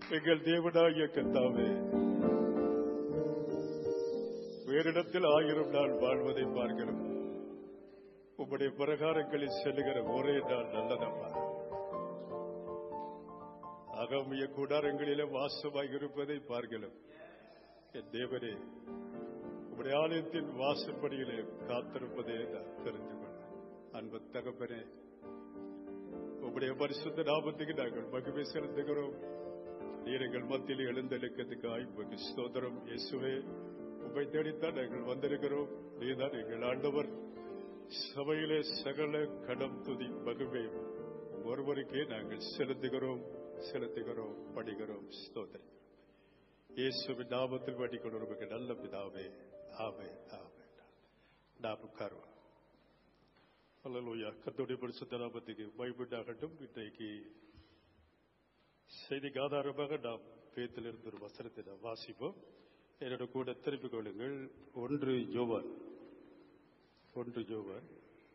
எங்கள் தேவனாகிய கத்தாவே வேறிடத்தில் ஆயிரம் நாள் வாழ்வதை பார்க்கிறோம் உம்முடைய பிரகாரங்களில் செல்லுகிற ஒரே நாள் நல்லதம்மா அகமிய கூடாரங்களிலே வாசமாய் இருப்பதை பார்க்கலாம் என் தேவனே உம்முடைய ஆலயத்தின் வாசற்படியிலே காத்திருப்பதே நான் தெரிந்து கொண்டேன் அன்பு தகப்பனே உம்முடைய பரிசுத்த நாமத்துக்கு நாங்கள் மகிமை செலுத்துகிறோம் நீர் எங்கள் மத்தியில் எழுந்தெழுக்கிறதுக்காய் உமக்கு ஸ்தோத்திரம் இயேசுவே உம்மை தேடித்தான் நாங்கள் வந்திருக்கிறோம் நீதான் எங்கள் ஆண்டவர் சபையிலே சகல கடம் துதி மகிமை ஒருவருக்கே நாங்கள் செலுத்துகிறோம் செலுத்துகிறோம் படிக்கிறோம் ஸ்தோத்திரம் இயேசுவின் நாமத்தில் வேண்டிக் கொண்டு நமக்கு நல்ல பிதாவே ஆமே ஆமே நாம் உட்காருவோம் அல்லலூயா கத்தோடைய பரிசுத்த நாமத்துக்கு பயப்பட்டாகட்டும் இன்றைக்கு செய்திக்கு ஆதாரமாக நாம் பேத்திலிருந்து ஒரு வசனத்தை நாம் வாசிப்போம் என்னோட கூட திருப்பிக் கொள்ளுங்கள் ஒன்று யோவான் ஒன்று யோவான்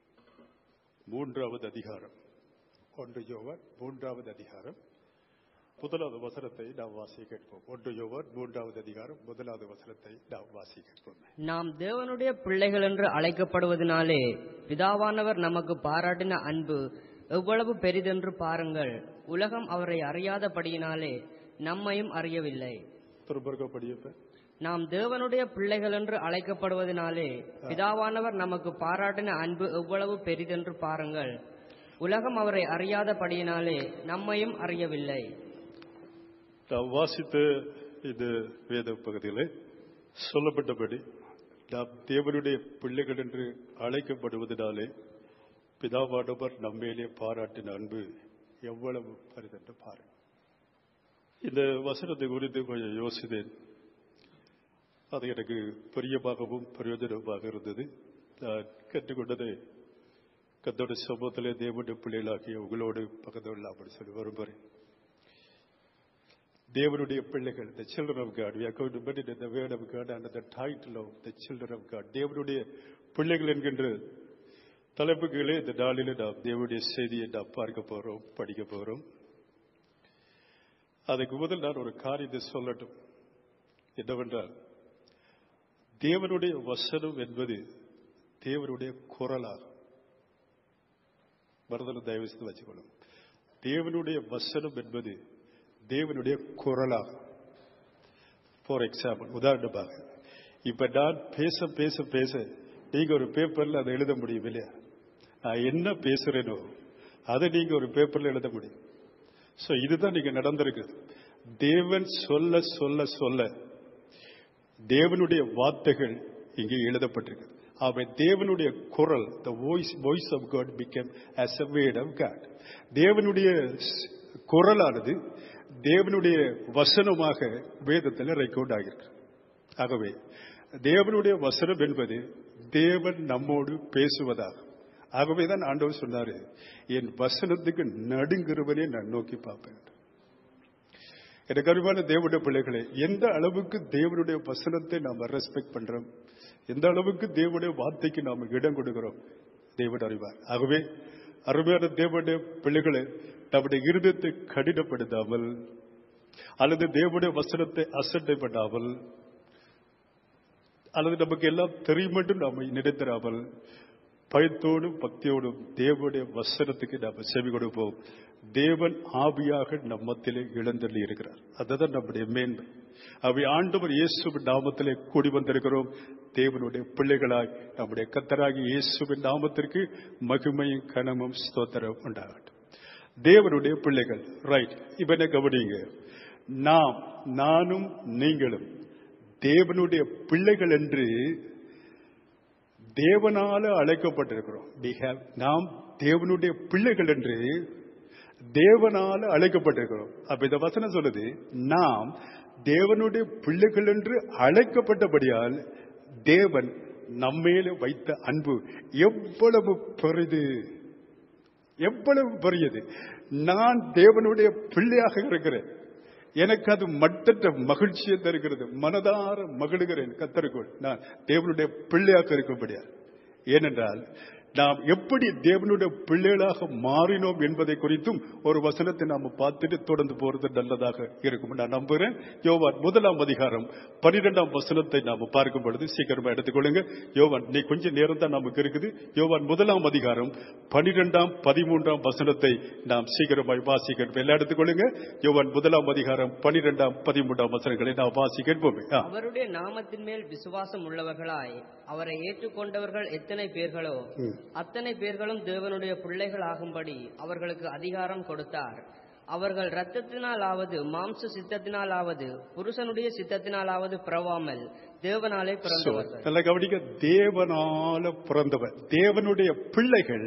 மூன்றாவது அதிகாரம் ஒன்று யோவான் மூன்றாவது அதிகாரம் முதலாவது வசனத்தை நாம் வாசி கேட்போம் ஒன்று யோவான் மூன்றாவது அதிகாரம் முதலாவது வசனத்தை நாம் வாசி கேட்போம் நாம் தேவனுடைய பிள்ளைகள் என்று அழைக்கப்படுவதனாலே பிதாவானவர் நமக்கு பாராட்டின அன்பு எவ்வளவு பெரிதென்று பாருங்கள் உலகம் அவரை அறியாதபடியினாலே நம்மையும் அறியவில்லை திரும்ப படியப்ப நாம் தேவனுடைய பிள்ளைகள் என்று அழைக்கப்படுவதனாலே பிதாவானவர் நமக்கு பாராட்டின அன்பு எவ்வளவு பெரிதென்று பாருங்கள் உலகம் அவரை அறியாதபடியினாலே நம்மையும் அறியவில்லை நாம் வாசித்த இந்த வேத பகுதியில் சொல்லப்பட்டபடி நாம் தேவனுடைய பிள்ளைகள் என்று அழைக்கப்படுவதனாலே பிதாவானவர் நம்மேலே பாராட்டின அன்பு எவ்வளவு பரிதென்று பாருங்கள் இந்த வசனத்தை குறித்து கொஞ்சம் யோசித்தேன் அது எனக்கு பிரியமாகவும் பிரயோஜனமாக இருந்தது நான் கற்றுக்கொண்டதை கத்தோட சமூகத்திலே தேவனுடைய பிள்ளைகளாகிய உங்களோடு பக்கத்தில் அப்படி சொல்லி வரும்பறேன் தேவனுடைய பிள்ளைகள் the children of God we are going to meditate the word of God under the title of the children of God தேவனுடைய பிள்ளைகள் என்கின்ற தலைப்புகளே இந்த நாளில் நாம் தேவனுடைய செய்தியை நாம் பார்க்க போறோம் படிக்க போறோம் அதுக்கு முதல் நான் ஒரு காரியத்தை சொல்லட்டும் என்னவென்றால் தேவனுடைய வசனம் என்பது தேவனுடைய குரலாகும் மறுதல் தயவு செய்து வச்சுக்கணும் தேவனுடைய வசனம் என்பது தேவனுடைய குரலாகும் ஃபார் எக்ஸாம்பிள் உதாரணமாக இப்ப நான் பேச பேச பேச நீங்க ஒரு பேப்பர்ல அதை எழுத முடியும் இல்லையா நான் என்ன பேசுறேனோ அதை நீங்க ஒரு பேப்பர்ல எழுத முடியும் சோ இதுதான் நீங்க நடந்திருக்கு தேவன் சொல்ல சொல்ல சொல்ல தேவனுடைய வார்த்தைகள் இங்கே எழுதப்பட்டிருக்கு அவை தேவனுடைய குரல் the voice voice of God become as a word of God தேவனுடைய குரலானது தேவனுடைய வசனமாக வேதத்தில் ரெக்கார்ட் ஆகியிருக்கு ஆகவே தேவனுடைய வசனம் என்பது தேவன் நம்மோடு பேசுவதாகும் ஆகவேதான் ஆண்டவர் சொன்னாரு என் வசனத்துக்கு நடுங்கிறவனே நான் நோக்கி பார்ப்பேன் எனக்கு அறிவான தேவனுடைய பிள்ளைகளே எந்த அளவுக்கு தேவனுடைய வசனத்தை நாம் ரெஸ்பெக்ட் பண்றோம் எந்த அளவுக்கு தேவனுடைய வார்த்தைக்கு நாம் இடம் கொடுக்கிறோம் தேவன் அறிவார் ஆகவே அருமையான தேவனுடைய பிள்ளைகளை நம்முடைய இருதயத்தை கடினப்படுத்தாமல் அல்லது தேவனுடைய வசனத்தை அசட்டை பண்ணாமல் அல்லது நமக்கு எல்லாம் தெரியும் மட்டும் நாம் நினைத்தராமல் பயத்தோடும் பக்தியோடும் தேவனுடைய வசனத்துக்கு நாம் செவி கொடுப்போம் தேவன் ஆவியாக நம் மத்திலே இழந்தள்ளி இருக்கிறார் அதுதான் நம்முடைய மேன்மை அவை ஆண்டவர் இயேசுவின் நாமத்திலே கூடி வந்திருக்கிறோம் தேவனுடைய பிள்ளைகளாய் நம்முடைய கத்தராகி இயேசுவின் நாமத்திற்கு மகிமையும் கனமும் ஸ்தோத்திரம் உண்டாகட்டும் தேவனுடைய பிள்ளைகள் ரைட் இப்ப என்ன கவனிங்க நாம் நானும் நீங்களும் தேவனுடைய பிள்ளைகள் என்று தேவனால அழைக்கப்பட்டிருக்கிறோம் we have நாம் தேவனுடைய பிள்ளைகள் என்று தேவனால அழைக்கப்பட்டிருக்கிறோம் அப்ப இந்த வசனம் சொல்லுது நாம் தேவனுடைய பிள்ளைகள் என்று அழைக்கப்பட்டபடியால் தேவன் நம்மேல வைத்த அன்பு எவ்வளவு பெரிது எவ்வளவு பெரியது நான் தேவனுடைய பிள்ளையாக இருக்கிறேன் எனக்கு அது மட்டற்ற மகிழ்ச்சியை தருகிறது மனதார மகிழ்கிறேன் கத்தருக்குள் நான் தேவனுடைய பிள்ளையாக இருக்கும்படியா ஏனென்றால் நாம் எப்படி தேவனுடைய பிள்ளைகளாக மாறினோம் என்பதை குறித்தும் ஒரு வசனத்தை நாம் பார்த்துட்டு தொடர்ந்து போறது நல்லதாக இருக்கும் நான் நம்புகிறேன் யோவான் முதலாம் அதிகாரம் பன்னிரெண்டாம் வசனத்தை நாம் பார்க்கும் பொழுது சீக்கிரமா எடுத்துக்கொள்ளுங்க யோவான் நீ கொஞ்சம் நேரம் தான் நமக்கு இருக்குது யோவான் முதலாம் அதிகாரம் பன்னிரெண்டாம் பதிமூன்றாம் வசனத்தை நாம் சீக்கிரமாய் வாசிக்கணும் எல்லாம் எடுத்துக்கொள்ளுங்க யோவான் முதலாம் அதிகாரம் பன்னிரெண்டாம் பதிமூன்றாம் வசனங்களை நாம் வாசிக்கணும் ஆ. அவருடைய நாமத்தின் மேல் விசுவாசம் உள்ளவர்களாய் அவரை ஏற்றுக்கொண்டவர்கள் எத்தனை பேர்களோ அத்தனை பேர்களும் தேவனுடைய பிள்ளைகள் ஆகும்படி அவர்களுக்கு அதிகாரம் கொடுத்தார் அவர்கள் இரத்தத்தினாலாவது மாம்ச சித்தத்தினாலாவது புருஷனுடைய சித்தத்தினாலாவது பிறவாமல் தேவனாலே பிறந்தவர்கள் நல்ல கவனிக்க தேவனால பிறந்தவர் தேவனுடைய பிள்ளைகள்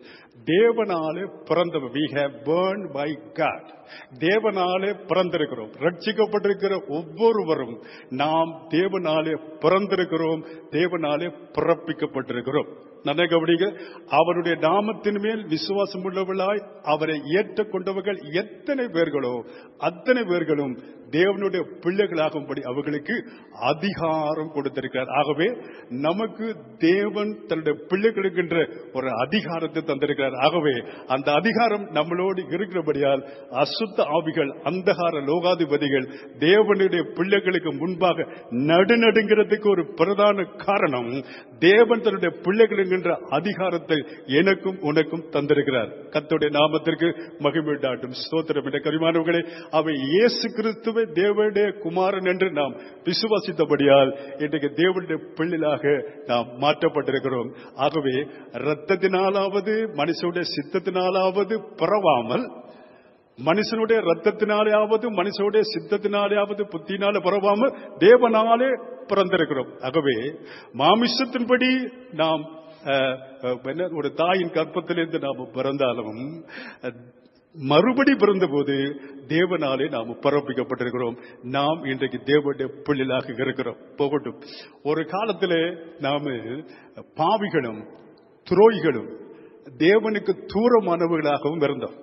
தேவனாலே பிறந்தவர் we have born by God தேவனாலே பிறந்திருக்கிறோம் ரட்சிக்கப்பட்டிருக்கிற ஒவ்வொருவரும் நாம் தேவனாலே பிறந்திருக்கிறோம் தேவனாலே பிறப்பிக்கப்பட்டிருக்கிறோம் நல்ல கவனிக்க அவருடைய நாமத்தின் மேல் விசுவாசம் உள்ளவர்களாய் அவரை ஏற்றுக்கொண்டவர்கள் எத்தனை பேர்களோ அத்தனை பேர்களும் தேவனுடைய பிள்ளைகளாகும்படி அவர்களுக்கு அதிகாரம் கொடுத்திருக்கிறார் ஆகவே நமக்கு தேவன் தன்னுடைய பிள்ளைகளுக்கு என்ற ஒரு அதிகாரத்தை தந்திருக்கிறார் ஆகவே அந்த அதிகாரம் நம்மளோடு இருக்கிறபடியால் அசுத்த ஆவிகள் அந்தகார லோகாதிபதிகள் தேவனுடைய பிள்ளைகளுக்கு முன்பாக நடுநடுங்கிறதுக்கு ஒரு பிரதான காரணம் தேவன் தன்னுடைய பிள்ளைகள் என்கின்ற அதிகாரத்தை எனக்கும் உனக்கும் தந்திருக்கிறார் கர்த்தருடைய நாமத்திற்கு மகிழ்ந்தாட்டும் ஸ்தோத்திரம் என்ற கரிமானவர்களே அவை இயேசு கிறிஸ்துவை தேவனுடைய குமாரன் என்று நாம் விசுவாசித்தபடியால் இன்றைக்கு தேவனுடைய பிள்ளைகளாக நாம் மாற்றப்பட்டிருக்கிறோம் ஆகவே இரத்தத்தினாலாவது மனுஷனுடைய சித்தத்தினாலாவது பரவாமல் மனுஷனுடைய ரத்தத்தினாலேயாவது மனுஷனுடைய சித்தத்தினாலேயாவது புத்தினாலே பரவாமல் தேவனாலே பிறந்திருக்கிறோம் ஆகவே மாமிசத்தின்படி நாம் அஹ், அஹ், என்ன, ஒரு தாயின் கற்பத்திலிருந்து நாம் பிறந்தாலும் அஹ், மறுபடி பிறந்தபோது தேவனாலே நாம் பரப்பிக்கப்பட்டிருக்கிறோம் நாம் இன்றைக்கு தேவனுடைய பிள்ளைகளாக இருக்கிறோம் போகட்டும் ஒரு காலத்திலே நாம பாவிகளும் துரோகிகளும் தேவனுக்கு தூரமானவர்களாகவும் இருந்தோம்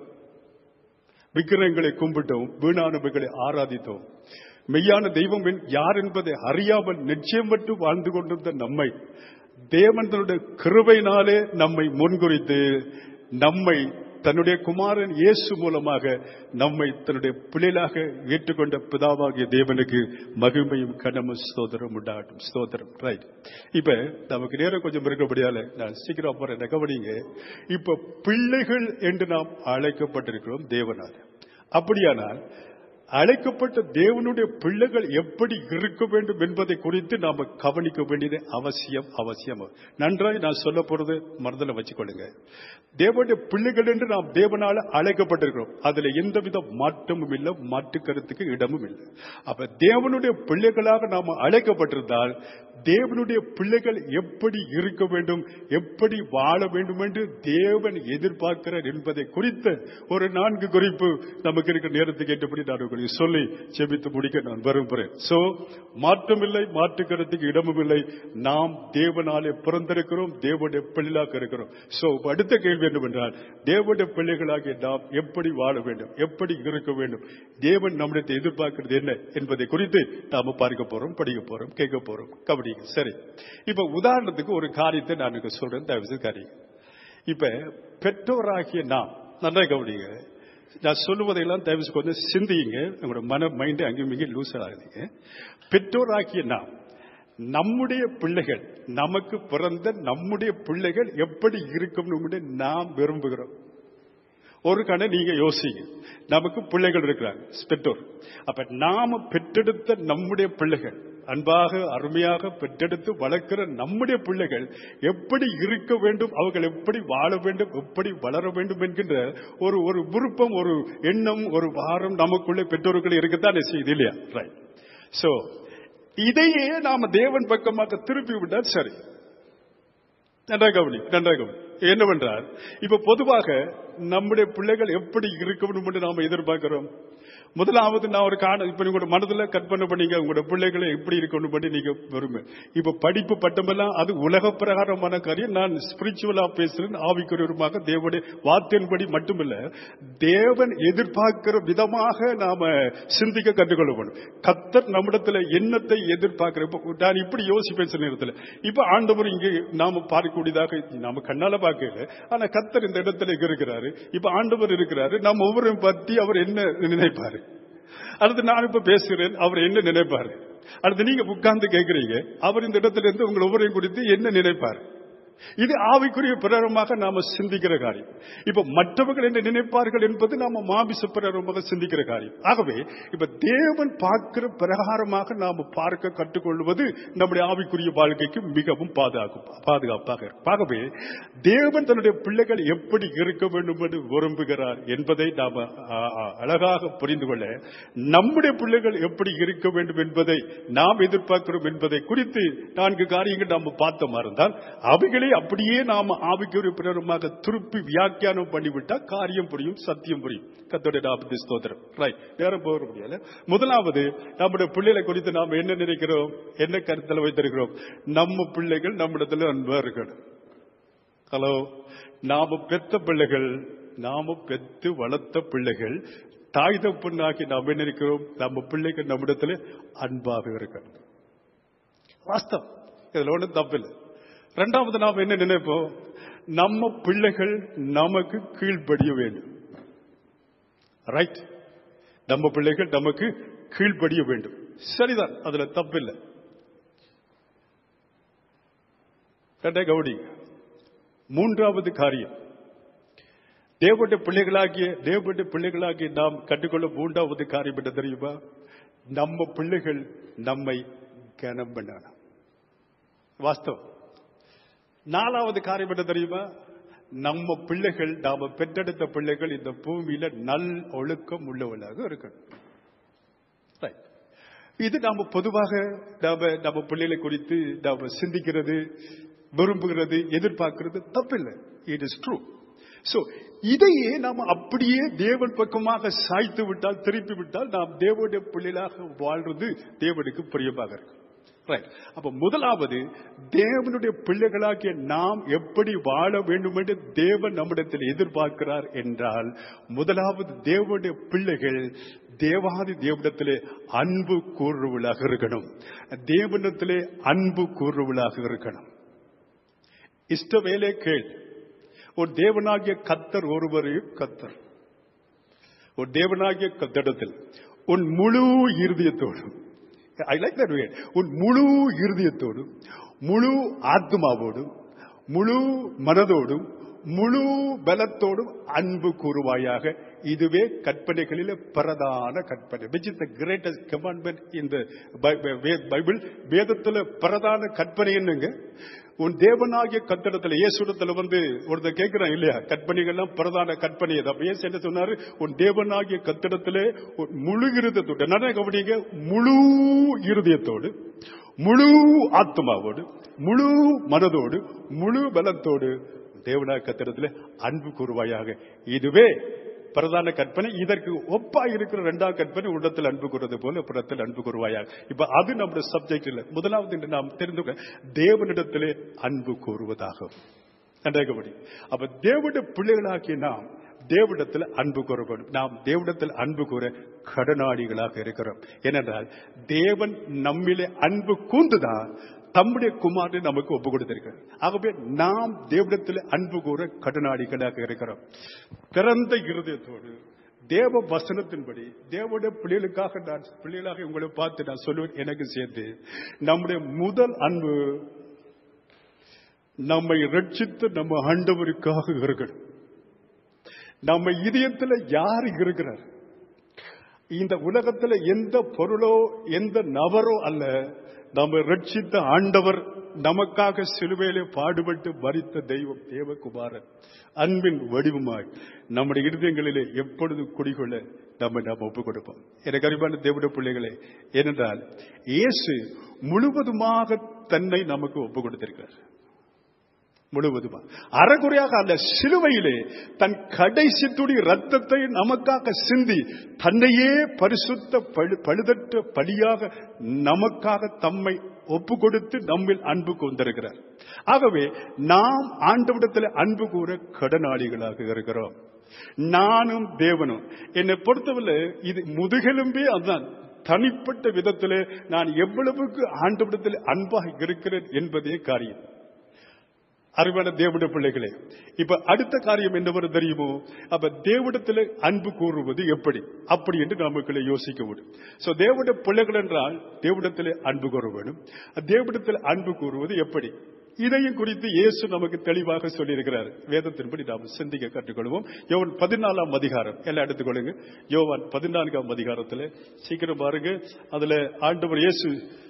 விக்கிரங்களை கும்பிட்டோம் வீணானவைகளை ஆராதித்தோம் மெய்யான தெய்வம் என்- யார் என்பதை அறியாமல் நிச்சயம் மட்டும் வாழ்ந்து கொண்டிருந்த நம்மை தேவன் தன்னுடைய கிருபையினாலே நம்மை முன்குறித்து நம்மை தன்னுடைய குமாரன் இயேசு மூலமாக நம்மை தன்னுடைய பிள்ளைகளாக ஏற்றுக்கொண்ட பிதாவாகிய தேவனுக்கு மகிமையும் கனமும் ஸ்தோத்திரம் உண்டாகட்டும் ஸ்தோத்திரம் ரைட் இப்ப நமக்கு நேரம் கொஞ்சம் இருக்கிறபடியால நான் சீக்கிரம் போறேன் கவனிங்க இப்ப பிள்ளைகள் என்று நாம் அழைக்கப்பட்டிருக்கிறோம் தேவனால் அப்படியானால் அழைக்கப்பட்ட தேவனுடைய பிள்ளைகள் எப்படி இருக்க வேண்டும் என்பதை குறித்து நாம கவனிக்க வேண்டியது அவசியம் அவசியம் நன்றாய் நான் சொல்ல போறது மனதில் வச்சுக்கொள்ளுங்க தேவனுடைய பிள்ளைகள் என்று நாம் தேவனால அழைக்கப்பட்டிருக்கிறோம் அதுல எந்தவித மாற்றமும் இல்லை மாற்று கருத்துக்கு இடமும் இல்லை அப்ப தேவனுடைய பிள்ளைகளாக நாம் அழைக்கப்பட்டிருந்தால் தேவனுடைய பிள்ளைகள் எப்படி இருக்க வேண்டும் எப்படி வாழ வேண்டும் என்று தேவன் எதிர்பார்க்கிறார் என்பதை குறித்த ஒரு நான்கு குறிப்பு நமக்கு இருக்கிற நேரத்துக்கு ஏற்றபடி நான் உங்களுக்கு சொல்லி செபித்து முடிக்க நான் விரும்புகிறேன் சோ மாற்றமில்லை மாற்றுக்கிறதுக்கு இடமும் இல்லை நாம் தேவனாலே பிறந்திருக்கிறோம் தேவனுடைய பிள்ளைகளாக இருக்கிறோம் சோ அடுத்த கேள்வி என்னவென்றால் தேவனுடைய பிள்ளைகளாகிய நாம் எப்படி வாழ வேண்டும் எப்படி இருக்க வேண்டும் தேவன் நம்மிடத்தை எதிர்பார்க்கிறது என்ன என்பதை குறித்து நாம பார்க்க போறோம் படிக்க போறோம் கேட்க போறோம் கபடிங்க சரி இப்ப உதாரணத்துக்கு ஒரு காரியத்தை நான் உங்களுக்கு சொல்றேன் தயவு செய்து காரியம் இப்ப பெற்றோராகிய நாம் நல்லா கவனிங்க நான் சொல்லுவதையெல்லாம் தயவு செய்து கொஞ்சம் சிந்தியுங்க உங்களோட மன மைண்ட் அங்கேயும் இங்கே லூஸ் ஆகுதுங்க பெற்றோராகிய நாம் நம்முடைய பிள்ளைகள் நமக்கு பிறந்த நம்முடைய பிள்ளைகள் எப்படி இருக்கும்னு நாம் விரும்புகிறோம் ஒரு கணை நீங்க யோசிங்க நமக்கு பிள்ளைகள் இருக்கிறாங்க பெற்றோர் அப்ப நாம பெற்றெடுத்த நம்முடைய பிள்ளைகள் அன்பாக அருமையாக பெற்றெடுத்து வளர்க்கிற நம்முடைய பிள்ளைகள் எப்படி இருக்க வேண்டும் அவர்கள் எப்படி வாழ வேண்டும் எப்படி வளர வேண்டும் என்கின்ற ஒரு ஒரு விருப்பம் ஒரு எண்ணம் ஒரு வாரம் நமக்குள்ளே பெற்றோர்கள் இருக்கத்தான் செய்யுது இல்லையா ரைட் சோ இதையே நாம தேவன் பக்கமாக திருப்பி விட்டால் சரி நன்றாக கவனி நன்றாக கவனி என்னவென்றால் இப்ப பொதுவாக நம்முடைய பிள்ளைகள் எப்படி இருக்கணும் என்று நாம எதிர்பார்க்கிறோம் முதலாவது நான் ஒரு காண இப்ப உங்களோட மனதுல கற்பனை பண்ணீங்க உங்களோட பிள்ளைகளை எப்படி இருக்கணும் பண்ணி நீங்க வருங்க இப்ப படிப்பு பட்டமெல்லாம் அது உலக பிரகாரமான காரியம் நான் ஸ்பிரிச்சுவலா பேசுறேன் ஆவிக்குரியவருமாக தேவனுடைய வார்த்தையின்படி மட்டுமில்ல தேவன் எதிர்பார்க்கிற விதமாக நாம சிந்திக்க கற்றுக்கொள்ள வேண்டும் கத்தர் நம்மிடத்துல எண்ணத்தை எதிர்பார்க்கிற இப்ப நான் இப்படி யோசிப்பேன் சில நேரத்தில் இப்ப ஆண்டவர் இங்கே நாம பார்க்கக்கூடியதாக நாம கண்ணால பார்க்கல ஆனா கத்தர் இந்த இடத்துல இருக்கிறாரு இப்ப ஆண்டவர் இருக்கிறாரு நம்ம ஒவ்வொருவரும் பத்தி அவர் என்ன நினைப்பாரு அடுத்து நான் இப்ப பேசுகிறேன் அவர் என்ன நினைப்பாரு அடுத்து நீங்க உட்கார்ந்து கேட்கிறீங்க அவர் இந்த இடத்துல இருந்து உங்கள் ஒவ்வொருவரையும் குறித்து என்ன நினைப்பாரு இது ஆவிக்குரிய பிரகாரமாக நாம சிந்திக்கிற காரியம் இப்ப மற்றவர்கள் என்ன நினைப்பார்கள் என்பது நாம மாமிச பிரகாரமாக சிந்திக்கிற காரியம் ஆகவே இப்ப தேவன் பார்க்கிற பிரகாரமாக நாம பார்க்க கற்றுக்கொள்வது நம்முடைய ஆவிக்குரிய வாழ்க்கைக்கு மிகவும் பாதுகாக்கும் பாதுகாப்பாக இருக்கும். ஆகவே தேவன் தன்னுடைய பிள்ளைகள் எப்படி இருக்க வேண்டும் என்று விரும்புகிறார் என்பதை நாம ஆ, ஆ, அழகாக புரிந்து கொள்ள நம்முடைய பிள்ளைகள் எப்படி இருக்க வேண்டும் என்பதை நாம் எதிர்பார்க்கிறோம் என்பதை குறித்து நான்கு காரியங்கள் நாம் பார்த்தோமா இருந்தால் அவைகளை அப்படியே நாம ஆவிக்குரிய பிரகாரமாக திருப்பி வியாக்கியானம் பண்ணிவிட்டா காரியம் புரியும் சத்தியம் புரியும் கத்தோட நாற்பத்தி ஸ்தோத்திரம் ரைட் நேரம் போக முடியல முதலாவது நம்முடைய பிள்ளைகளை குறித்து நாம் என்ன நினைக்கிறோம் என்ன கருத்தில் வைத்திருக்கிறோம் நம்ம பிள்ளைகள் நம்மிடத்துல அன்பா இருக்கணும் ஹலோ நாம பெத்த பிள்ளைகள் நாம பெத்து வளர்த்த பிள்ளைகள் தாய் தப்புனாக்கி நாம் என்ன இருக்கிறோம் நம்ம பிள்ளைகள் நம்மிடத்துல அன்பாக இருக்கணும் வாஸ்தவம் இதுல ஒண்ணும் தப்பில்லை ரெண்டாவது நாம் என்ன நினைப்போம் நம்ம பிள்ளைகள் நமக்கு கீழ்ப்படிய வேண்டும் ரைட் நம்ம பிள்ளைகள் நமக்கு கீழ்ப்படிய வேண்டும் சரிதான் அதுல தப்பில்லை ரெண்டே கவுடி மூன்றாவது காரியம் தேவனுடைய பிள்ளைகளாகிய தேவனுடைய பிள்ளைகளாகிய நாம் கற்றுக்கொள்ள மூன்றாவது காரியம் என்ன தெரியுமா நம்ம பிள்ளைகள் நம்மை கனம் பண்ணணும் வாஸ்தவம் நாலாவது காரியம் என்ன தெரியுமா நம்ம பிள்ளைகள் நாம பெற்றெடுத்த பிள்ளைகள் இந்த பூமியில நல் ஒழுக்கம் உள்ளவர்களாக இருக்கணும் Right. இது நாம பொதுவாக நாம நம்ம பிள்ளைகளை குறித்து நாம சிந்திக்கிறது விரும்புகிறது எதிர்பார்க்கிறது தப்பில்லை இட் இஸ் ட்ரூ சோ இதையே நாம் அப்படியே தேவன் பக்கமாக சாய்த்து விட்டால் திருப்பி விட்டால் நாம் தேவனுடைய பிள்ளைகளாக வாழ்றது தேவனுக்கு பிரியமாக இருக்கும் ரைட் அப்ப முதலாவது தேவனுடைய பிள்ளைகளாகிய நாம் எப்படி வாழ வேண்டும் என்று தேவன் நம்மிடத்தில் எதிர்பார்க்கிறார் என்றால் முதலாவது தேவனுடைய பிள்ளைகள் தேவாதி தேவனிடத்திலே அன்பு கூறுவளாக இருக்கணும் தேவனிடத்திலே அன்பு கூறுவளாக இருக்கணும் இஷ்ட வேலை கேள் ஒரு தேவனாகிய கத்தர் ஒருவரே கத்தர் ஒரு தேவனாகிய கத்தடத்தில் உன் முழு இருதயத்தோடும் ஐ லைக் தட் வே உன் முழு இருதயத்தோடும் முழு ஆத்மாவோடும் முழு மனதோடும் முழு பலத்தோடும் அன்பு கூறுவாயாக இதுவே கற்பனைகளில் பிரதான கற்பனை which is the greatest commandment இந்த பைபிள் வேதத்துல பிரதான கற்பனை என்னங்க உன் தேவனாகிய கத்தடத்துல இயேசுடத்துல வந்து ஒருத்தர் கேட்கிறான் இல்லையா கற்பனைகள்லாம் பிரதான கற்பனை அது அப்ப இயேசு என்ன சொன்னாரு உன் தேவனாகிய கத்தடத்திலே உன் முழு இருதயத்தோடு என்ன கவனிங்க முழு இருதயத்தோடு முழு ஆத்மாவோடு முழு மனதோடு முழு பலத்தோடு தேவனாகிய கத்தடத்துல அன்பு கூறுவாயாக இதுவே பிரதான கற்பனை இதற்கு ஒப்பா இருக்கிற இரண்டாவது கற்பனை உள்ளத்தில் அன்பு கூறுவது போல புறத்தில் அன்பு கூறுவாயாக இப்ப அது நம்முடைய சப்ஜெக்ட் இல்லை முதலாவது என்று நாம் தெரிந்து கொள்ள தேவனிடத்திலே அன்பு கூறுவதாகும் நன்றாகபடி அப்ப தேவனுடைய பிள்ளைகளாகிய நாம் தேவனிடத்தில் அன்பு கூற வேண்டும் நாம் தேவனிடத்தில் அன்பு கூற கடனாளிகளாக இருக்கிறோம் ஏனென்றால் தேவன் நம்மிலே அன்பு கூர்ந்துதான் தம்முடைய குமாரனை நமக்கு ஒப்பு கொடுத்திருக்கிறார் ஆகவே நாம் தேவனிடத்தில் அன்பு கூற கடனாளிகளாக இருக்கிறோம் பிறந்த இருதயத்தோடு தேவ வசனத்தின்படி தேவனுடைய பிள்ளைகளுக்காக நான் பிள்ளைகளாக உங்களை பார்த்து நான் சொல்லுவேன் எனக்கு சேர்த்து நம்முடைய முதல் அன்பு நம்மை ரட்சித்து நம்ம ஆண்டவருக்காக இருக்கணும் நம்ம இதயத்தில் யார் இருக்கிறார் இந்த உலகத்தில் எந்த பொருளோ எந்த நபரோ அல்ல நம்ம ரட்சித்த ஆண்டவர் நமக்காக சிலுவையிலே பாடுபட்டு மறித்த தெய்வம் தேவகுமாரன் அன்பின் வடிவமாய் நம்முடைய இருதயங்களிலே எப்பொழுது குடிகொள்ள நம்ம நாம் ஒப்புக் கொடுப்போம் எனக்கு அறிவான தேவட பிள்ளைகளே ஏனென்றால் இயேசு முழுவதுமாக தன்னை நமக்கு ஒப்புக் கொடுத்திருக்கிறார் முழுவதுமா அறகுறையாக அந்த சிலுவையிலே தன் கடைசி துடி ரத்தத்தை நமக்காக சிந்தி தன்னையே பரிசுத்த பழு- பழுதற்ற பலியாக நமக்காக தம்மை ஒப்பு கொடுத்து நம்மில் அன்பு கொண்டிருக்கிறார் ஆகவே நாம் ஆண்டவிடத்தில் அன்பு கூற கடனாளிகளாக இருக்கிறோம் நானும் தேவனும் என்னை பொறுத்தவரை இது முதுகெலும்பே அதுதான் தனிப்பட்ட விதத்திலே நான் எவ்வளவுக்கு ஆண்டவிடத்தில் அன்பாக இருக்கிறேன் என்பதே காரியம் அறிவான தேவட பிள்ளைகளே இப்ப அடுத்த காரியம் என்னவரு தெரியுமோ அப்ப தேவடத்தில் அன்பு கூறுவது எப்படி அப்படி என்று நமக்குள்ள யோசிக்க முடியும் சோ தேவட பிள்ளைகள் என்றால் தேவடத்தில் அன்பு கூற வேண்டும் தேவடத்தில் அன்பு கூறுவது எப்படி இதையும் குறித்து இயேசு நமக்கு தெளிவாக சொல்லியிருக்கிறார் வேதத்தின்படி நாம் சிந்திக்க கற்றுக்கொள்வோம் யோவான் பதினாலாம் அதிகாரம் எல்லாம் எடுத்துக்கொள்ளுங்க யோவான் பதினான்காம் அதிகாரத்துல சீக்கிரம் பாருங்க அதுல ஆண்டவர் இயேசு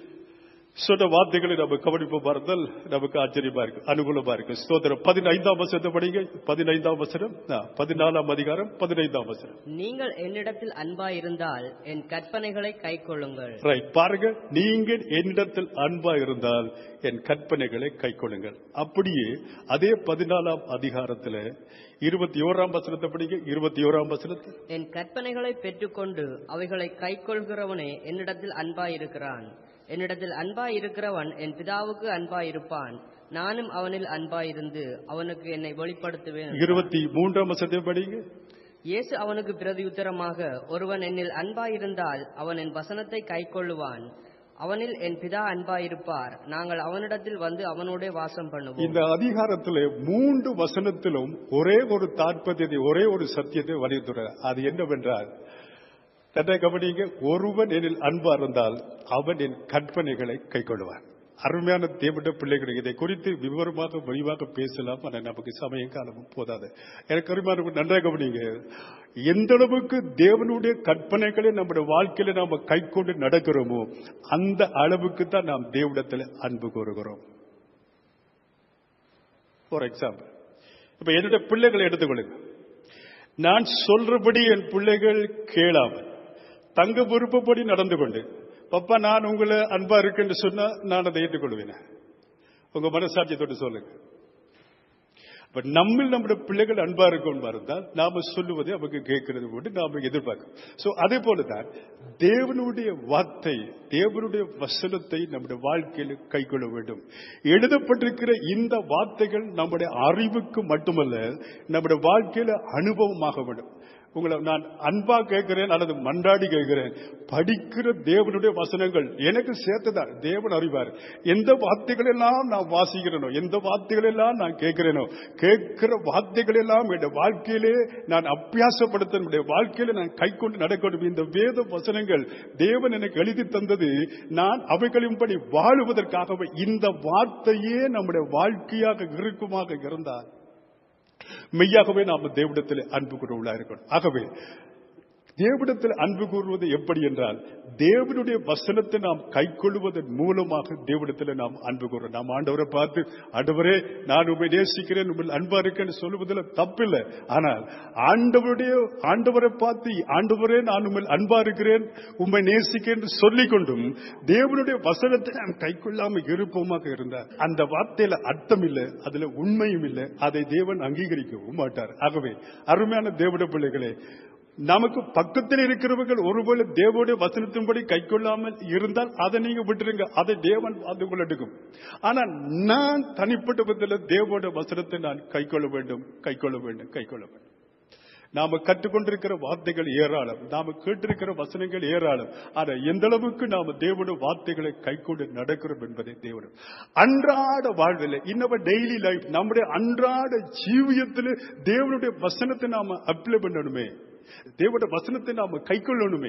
சொன்ன வார்த்தைகளை நம்ம கவனிப்பு பார்த்தால் நமக்கு ஆச்சரியமா இருக்கு அனுகூலமா இருக்கு ஸ்தோத்திரம் பதினைந்தாம் வசனத்தை படிங்க பதினைந்தாம் வசனம் ஆ, பதினாலாம் அதிகாரம் பதினைந்தாம் வசனம் நீங்கள் என்னிடத்தில் அன்பாயிருந்தால் என் கற்பனைகளை கைக்கொள்ளுங்கள் ரைட் பாருங்க நீங்கள் என்னிடத்தில் அன்பா இருந்தால் என் கற்பனைகளை கைக்கொள்ளுங்கள் அப்படியே அதே பதினாலாம் அதிகாரத்துல இருபத்தி ஓராம் வசனத்தை படிங்க இருபத்தி ஓராம் வசனத்தை என் கற்பனைகளை பெற்றுக்கொண்டு அவைகளை கைக்கொள்கிறவனே என்னிடத்தில் அன்பாயிருக்கிறான் என்னிடத்தில் அன்பாயிருக்கிறவன் என் பிதாவுக்கு அன்பாயிருப்பான் நானும் அவனில் அன்பாயிருந்து அவனுக்கு என்னை வெளிப்படுத்துவேன் இருபத்தி மூன்றாம் வசனத்தை படிங்க இயேசு அவனுக்கு பிரதியுத்தரமாக ஒருவன் என்னில் அன்பாயிருந்தால் அவன் என் வசனத்தை கைக்கொள்ளுவான் அவனில் என் பிதா அன்பாயிருப்பார் நாங்கள் அவனிடத்தில் வந்து அவனோடே வாசம் பண்ணுவோம் இந்த அதிகாரத்தில் மூன்று வசனத்திலும் ஒரே ஒரு தாற்பயத்தை ஒரே ஒரு சத்தியத்தை வலியுறுத்துறார் அது என்னவென்றால் தன்னை கவனிங்க ஒருவன் என்னில் அன்பா இருந்தால் அவன் என் கற்பனைகளை கைக்கொள்வான் அருமையான தேவட பிள்ளைகள் இதை குறித்து விவரமாக விரிவாக பேசலாம் ஆனால் நமக்கு சமயம் காலமும் போதாது எனக்கு அருமையான நன்றாக கவனிங்க எந்த அளவுக்கு தேவனுடைய கற்பனைகளை நம்முடைய வாழ்க்கையில நாம கைக்கொண்டு நடக்கிறோமோ அந்த அளவுக்கு தான் நாம் தேவனிடத்தில் அன்பு கூறுகிறோம் ஃபார் எக்ஸாம்பிள் இப்ப என்னுடைய பிள்ளைகளை எடுத்துக்கொள்ளுங்க நான் சொல்றபடி என் பிள்ளைகள் கேளாமல் தங்க விருப்பப்படி நடந்து கொண்டு பப்பா நான் உங்களை அன்பா இருக்குன்னு சொன்னா நான் அதை ஏற்றுக்கொள்வேன் உங்க மனசாட்சியத்தோடு சொல்லுங்க இப்ப நம்மில் நம்முடைய பிள்ளைகள் அன்பா இருக்கும் இருந்தால் நாம சொல்லுவதை அவங்க கேட்கறது கூட நாம எதிர்பார்க்கும் சோ அதே போலதான் தேவனுடைய வார்த்தை தேவனுடைய வசனத்தை நம்முடைய வாழ்க்கையில் கைக்கொள்ள வேண்டும் எழுதப்பட்டிருக்கிற இந்த வார்த்தைகள் நம்முடைய அறிவுக்கு மட்டுமல்ல நம்முடைய வாழ்க்கையில அனுபவமாக வேண்டும் உங்களை நான் அன்பா கேட்கிறேன் அல்லது மன்றாடி கேட்கிறேன் படிக்கிற தேவனுடைய வசனங்கள் எனக்கு சேர்த்துதான் தேவன் அறிவார் எந்த வார்த்தைகள் எல்லாம் நான் வாசிக்கிறேனோ எந்த வார்த்தைகள் எல்லாம் நான் கேட்கிறேனோ கேட்கிற வார்த்தைகள் எல்லாம் என் வாழ்க்கையிலே நான் அபியாசப்படுத்த என்னுடைய வாழ்க்கையில நான் கை கொண்டு நடக்கணும் இந்த வேத வசனங்கள் தேவன் எனக்கு எழுதி தந்தது நான் அவைகளின்படி வாழுவதற்காகவே இந்த வார்த்தையே நம்முடைய வாழ்க்கையாக இருக்குமாக இருந்தால் மெய்யாகவே நாம் தேவடத்தில் அன்பு கூறுவதா இருக்கணும் ஆகவே தேவனிடத்தில் அன்பு கூறுவது எப்படி என்றால் தேவனுடைய வசனத்தை நாம் கைக்கொள்வதன் மூலமாக தேவனிடத்தில் நாம் அன்பு கூறுறோம் நாம் ஆண்டவரை பார்த்து ஆண்டவரே நான் உண்மை நேசிக்கிறேன் உண்மை அன்பா இருக்கேன்னு சொல்லுவதில் தப்பில்லை ஆனால் ஆண்டவருடைய ஆண்டவரை பார்த்து ஆண்டவரே நான் உண்மை அன்பா இருக்கிறேன் உண்மை நேசிக்கிறேன் என்று சொல்லிக் கொண்டும் தேவனுடைய வசனத்தை நாம் கைக்கொள்ளாமல் இருப்போமாக இருந்தார் அந்த வார்த்தையில அர்த்தம் இல்லை அதுல உண்மையும் இல்லை அதை தேவன் அங்கீகரிக்கவும் மாட்டார் ஆகவே அருமையான தேவனுடைய பிள்ளைகளே நமக்கு பக்கத்தில் இருக்கிறவர்கள் ஒருவேளை தேவனுடைய வசனத்தின்படி கை கொள்ளாமல் இருந்தால் அதை நீங்க விட்டுருங்க அதை தேவன் பார்த்து கொள்ளட்டும் ஆனால் நான் தனிப்பட்ட விதத்தில் தேவனுடைய வசனத்தை நான் கை கொள்ள வேண்டும் கை கொள்ள வேண்டும் கை கொள்ள வேண்டும் நாம கற்றுக்கொண்டிருக்கிற வார்த்தைகள் ஏராளம் நாம கேட்டிருக்கிற வசனங்கள் ஏராளம் ஆனா எந்த அளவுக்கு நாம தேவனுடைய வார்த்தைகளை கைக்கொண்டு நடக்கிறோம் என்பதை தேவன் அன்றாட வாழ்வில் இன்னவ டெய்லி லைஃப் நம்முடைய அன்றாட ஜீவியத்தில் தேவனுடைய வசனத்தை நாம அப்ளை பண்ணணுமே தேவனுடைய வசனத்தை நாம கைக்கொள்ளணுமே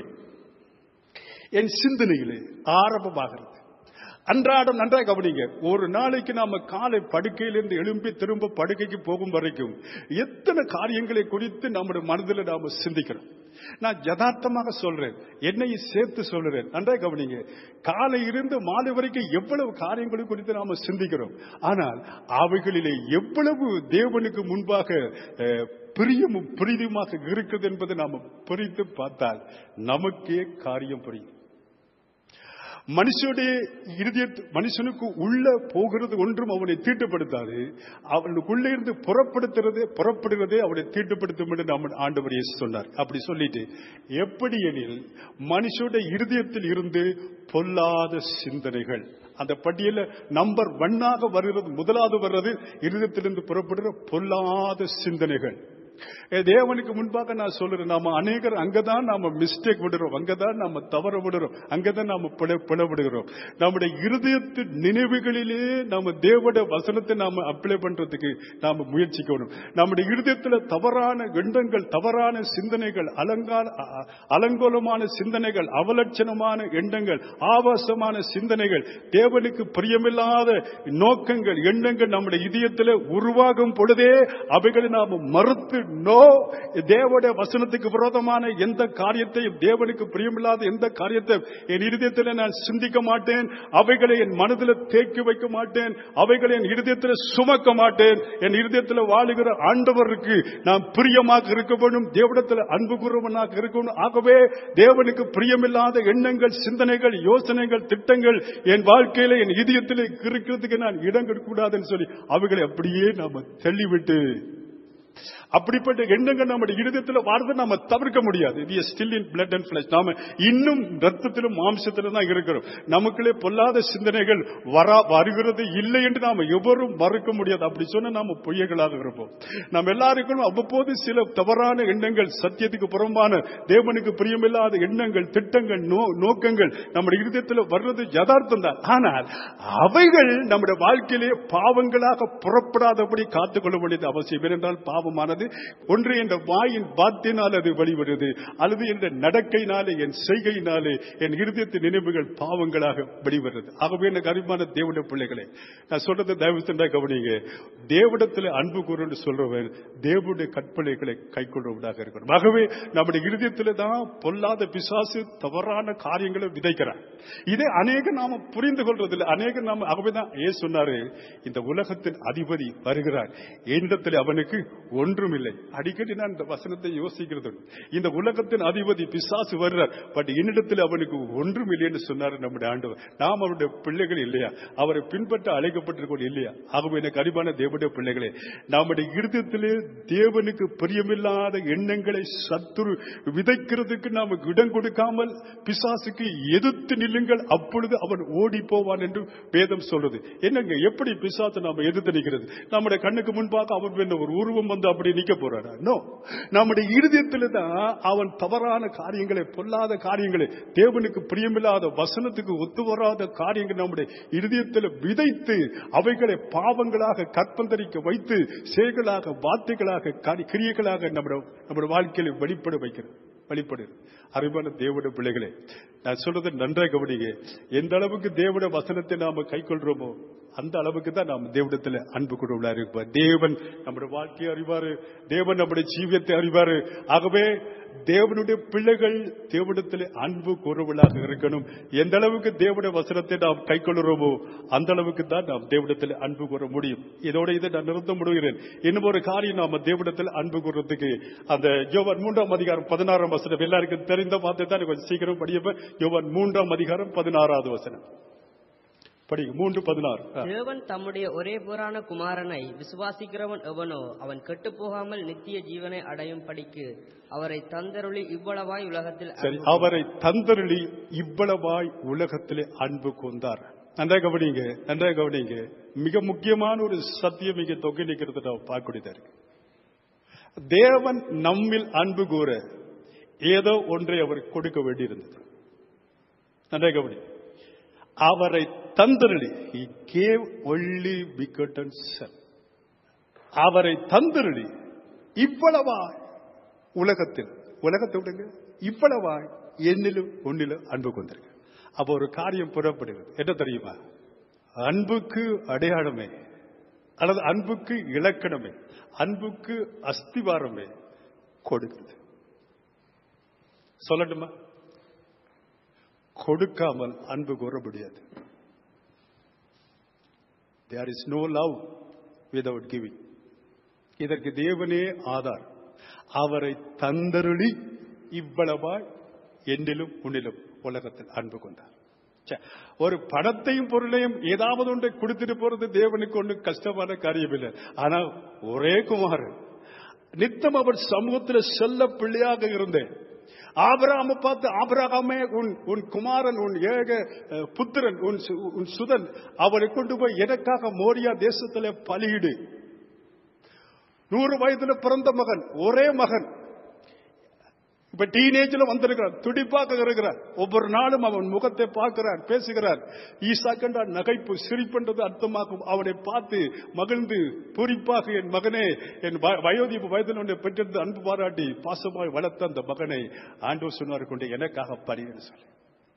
என் சிந்தனையிலே ஆரம்பமாகிறது அன்றாடம் நன்றாக கவனிங்க ஒரு நாளைக்கு நாம காலை படுக்கையிலிருந்து எழும்பி திரும்ப படுக்கைக்கு போகும் வரைக்கும் எத்தனை காரியங்களை குறித்து நம்முடைய மனதில் நாம சிந்திக்கிறோம் நான் யதார்த்தமாக சொல்றேன் என்னையும் சேர்த்து சொல்றேன் நன்றாக கவனிங்க காலை இருந்து மாலை வரைக்கும் எவ்வளவு காரியங்களை குறித்து நாம சிந்திக்கிறோம் ஆனால் அவைகளிலே எவ்வளவு தேவனுக்கு முன்பாக அஹ், பிரியமும் பிரீதியுமாக இருக்குது என்பதை நாம பிரித்து பார்த்தால் நமக்கே காரியம் புரியும் மனுஷனுடைய இறுதிய மனுஷனுக்கு உள்ள போகிறது ஒன்றும் அவனை தீட்டுப்படுத்தாது அவனுக்குள்ளே இருந்து புறப்படுத்துறது புறப்படுகிறதே அவனை தீட்டுப்படுத்தும் என்று நம்ம ஆண்டவர் இயேசு சொன்னார் அப்படி சொல்லிட்டு எப்படி எனில் மனுஷனுடைய இருதயத்தில் இருந்து பொல்லாத சிந்தனைகள் அந்த பட்டியல நம்பர் ஒன்னாக வருகிறது முதலாவது வர்றது இருதயத்திலிருந்து புறப்படுகிற பொல்லாத சிந்தனைகள் ஏ, தேவனுக்கு முன்பாக நான் சொல்றேன் நாம அநேகர் அங்கதான் நாம மிஸ்டேக் விடுறோம் அங்கதான் நாம தவற விடுறோம் அங்கதான் நாம பிழை பிளவிடுகிறோம் நம்முடைய இருதயத்து நினைவுகளிலே நாம தேவட வசனத்தை நாம அப்ளை பண்றதுக்கு நாம முயற்சிக்கணும் நம்முடைய இருதயத்துல தவறான எண்ணங்கள் தவறான சிந்தனைகள் அலங்கால அ- அ- அலங்கோலமான சிந்தனைகள் அவலட்சணமான எண்ணங்கள் ஆபாசமான சிந்தனைகள் தேவனுக்கு பிரியமில்லாத நோக்கங்கள் எண்ணங்கள் நம்முடைய இதயத்தில் உருவாகும் பொழுதே அவைகளை நாம் மறுத்து நோ தேவனுடைய வசனத்துக்கு விரோதமான எந்த காரியத்தையும் தேவனுக்கு பிரியமில்லாத எந்த காரியத்தை என் இருதயத்தில் நான் சிந்திக்க மாட்டேன் அவைகளை என் மனதில் தேக்கி வைக்க மாட்டேன் அவைகளை என் இருதயத்தில் சுமக்க மாட்டேன் என் இருதயத்தில் வாழுகிற ஆண்டவருக்கு நான் பிரியமாக இருக்க வேண்டும் தேவனத்தில் அன்பு கூறுவனாக இருக்கணும் ஆகவே தேவனுக்கு பிரியமில்லாத எண்ணங்கள் சிந்தனைகள் யோசனைகள் திட்டங்கள் என் வாழ்க்கையில என் இதயத்தில் இருக்கிறதுக்கு நான் இடம் கொடுக்கூடாதுன்னு சொல்லி அவைகளை அப்படியே நாம தள்ளிவிட்டு அப்படிப்பட்ட எண்ணங்கள் நம்முடைய இருதயத்தில் வாழ்றதை நாம தவிர்க்க முடியாது இது still in blood and flesh நாம இன்னும் ரத்தத்திலும் மாம்சத்திலும் தான் இருக்கிறோம் நமக்குள்ளே பொல்லாத சிந்தனைகள் வரா வருகிறது இல்லை என்று நாம எவரும் மறுக்க முடியாது அப்படி சொன்னா நாம பொய்யர்களாக இருப்போம் நம்ம எல்லாருக்கும் அவ்வப்போது சில தவறான எண்ணங்கள் சத்தியத்துக்கு புறம்பான தேவனுக்கு பிரியமில்லாத எண்ணங்கள் திட்டங்கள் நோ- நோக்கங்கள் நம்முடைய இருதயத்தில் வர்றது யதார்த்தம் தான் ஆனால் அவைகள் நம்முடைய வாழ்க்கையிலே பாவங்களாக புறப்படாதபடி காத்துக்கொள்ள வேண்டியது அவசியம் ஏனென்றால் பாவமானது ஒன்று என்ற வாயின் பாத்தினால் அது வெளிவருது அல்லது என்ற நடக்கையினாலே என் செய்கையினாலே என் இருதயத்தின் நினைவுகள் பாவங்களாக வெளிவருது ஆகவே எனக்கு அருமையான தேவனுடைய பிள்ளைகளே நான் சொல்றது தயவு சென்றா கவனிங்க தேவடத்தில் அன்பு கூறுன்னு சொல்றவன் தேவனுடைய கற்பனைகளை கைக்கொள்றவனாக இருக்கணும் ஆகவே நம்முடைய இருதயத்தில் தான் பொல்லாத பிசாசு தவறான காரியங்களை விதைக்கிறான் இதை அநேக நாம புரிந்து கொள்றதில்லை அநேக நாம ஆகவேதான் ஏ சொன்னாரு இந்த உலகத்தின் அதிபதி வருகிறார் என்னிடத்தில் அவனுக்கு ஒன்றும் இல்லை அடிக்கடி நான் இந்த வசனத்தை யோசிக்கிறது உண்டு. இந்த உலகத்தின் அதிபதி பிசாசு வருகிறார் பட் என்னிடத்தில் அவனுக்கு ஒன்றும் இல்லை என்று சொன்னார் நம்முடைய ஆண்டவர் நாம் அவருடைய பிள்ளைகள் இல்லையா அவரை பின்பற்ற அழைக்கப்பட்டிருக்கோம் இல்லையா ஆகவே எனக்கு அறிவான தேவனுடைய பிள்ளைகளே நம்முடைய இருதயத்திலே தேவனுக்கு பிரியமில்லாத எண்ணங்களை சத்துரு விதைக்கிறதுக்கு நாம் இடம் கொடுக்காமல் பிசாசுக்கு எதிர்த்து நில்லுங்கள் அப்பொழுது அவன் ஓடி போவான் என்று வேதம் சொல்றது என்னங்க எப்படி பிசாசை நாம எதிர்த்து நிற்கிறது நம்முடைய கண்ணுக்கு முன்பாக அவன் என்ன ஒரு உருவம் வந்து அப்படி நிக்க போறாரா நோ நம்முடைய இருதயத்தில் தான் அவன் தவறான காரியங்களை பொல்லாத காரியங்களை தேவனுக்கு பிரியமில்லாத வசனத்துக்கு ஒத்து வராத காரியங்கள் நம்முடைய இருதயத்தில் விதைத்து அவைகளை பாவங்களாக கற்பந்தரிக்க வைத்து செயல்களாக வார்த்தைகளாக காரி- கிரியைகளாக நம்முடைய நம்முடைய வாழ்க்கையில வெளிப்பட வைக்கிறது வெளிப்படுது அருமையான தேவனுடைய பிள்ளைகளே நான் சொல்றது நன்றாக கவனிங்க எந்த அளவுக்கு தேவனுடைய வசனத்தை நாம கைக்கொள்றோமோ அந்த அளவுக்கு தான் நாம் தேவனத்தில் அன்பு கொண்டுள்ளா இருப்பார் தேவன் நம்முடைய வாழ்க்கையை அறிவாரு தேவன் நம்முடைய ஜீவியத்தை அறிவாரு ஆகவே தேவனுடைய பிள்ளைகள் தேவனிடத்தில் அன்பு கூறுவலாக இருக்கணும் எந்த அளவுக்கு தேவனுடைய வசனத்தை நாம் கைக்கொள்கிறோமோ அந்த அளவுக்கு தான் நாம் தேவனிடத்தில் அன்பு கூற முடியும் இதோட இதை நான் நிறுத்த முடிகிறேன் இன்னும் ஒரு காரியம் நாம தேவனிடத்தில் அன்பு கூறுறதுக்கு அந்த யோவான் மூன்றாம் அதிகாரம் பதினாறாம் வசனம் எல்லாருக்கும் தெரிந்த பார்த்து தான் கொஞ்சம் சீக்கிரம் படியப்ப யோவான் மூன்றாம் அதிகாரம் பதினாறாவது வசனம் படிங்க மூன்று பதினாறு ஆ. தேவன் தம்முடைய ஒரே புறான குமாரனை விசுவாசிக்கிறவன் எவனோ அவன் கெட்டு போகாமல் நித்திய ஜீவனை அடையும் படிக்கு அவரை தந்தருளி இவ்வளவாய் உலகத்தில் சரி அன்பு அவரை தந்தருளி இவ்வளவாய் உலகத்திலே அன்பு கொண்டார் நன்றாக கவனிங்க நன்றாக கவனிங்க மிக முக்கியமான ஒரு சத்தியம் இங்க தொகை நிற்கிறது நான் பார்க்கக்கூடியதா இருக்கு தேவன் நம்மில் அன்பு கூற ஏதோ ஒன்றை அவர் கொடுக்க வேண்டியிருந்தது நன்றாக கவனி அவரை தந்தருளி he gave only begotten son அவரை தந்தருளி இவ்வளவாய் உலகத்தில் உலகத்தை விடுங்க இவ்வளவாய் என்னிலும் ஒன்னிலும் அன்பு கொண்டிருக்கு அப்போ ஒரு காரியம் புறப்படுகிறது என்ன தெரியுமா அன்புக்கு அடையாளமே அல்லது அன்புக்கு இலக்கணமே அன்புக்கு அஸ்திவாரமே கொடுக்கிறது சொல்லட்டுமா கொடுக்காமல் அன்பு கூற முடியாது there is no love without giving இதற்கு தேவனே ஆதார் அவரை தந்தருளி இவ்வளவாய் என்னிலும் உன்னிலும் உலகத்தில் அன்பு கொண்டார் ச்சே, ஒரு பணத்தையும் பொருளையும் ஏதாவது ஒன்றை கொடுத்துட்டு போறது தேவனுக்கு ஒன்று கஷ்டமான காரியம் இல்லை ஆனா ஒரே குமாரன் நித்தம் அவர் சமூகத்தில் செல்ல பிள்ளையாக இருந்தேன் ஆபிரகாமை பார்த்து ஆபிரகாமே உன் உன் குமாரன் உன் ஏக அஹ், புத்திரன் உன் சு- உன் சுதன் அவனை கொண்டு போய் எனக்காக மோரியா தேசத்துல பலியிடு நூறு வயதுல பிறந்த மகன் ஒரே மகன் இப்ப டீனேஜ்ல வந்திருக்கிறான் துடிப்பாக இருக்கிறார் ஒவ்வொரு நாளும் அவன் முகத்தை பார்க்கிறார் பேசுகிறார் ஈசாக்கண்டா நகைப்பு சிரிப்பென்றது அர்த்தமாகும் அவனை பார்த்து மகிழ்ந்து பூரிப்பாக என் மகனே என் வ- வயோதிப வயதில் ஒன்றை பெற்றிருந்த அன்பு பாராட்டி பாசமாய் வளர்த்த அந்த மகனை ஆண்டவர் சொன்னார் கொண்டு எனக்காக பணின்னு சொல்லி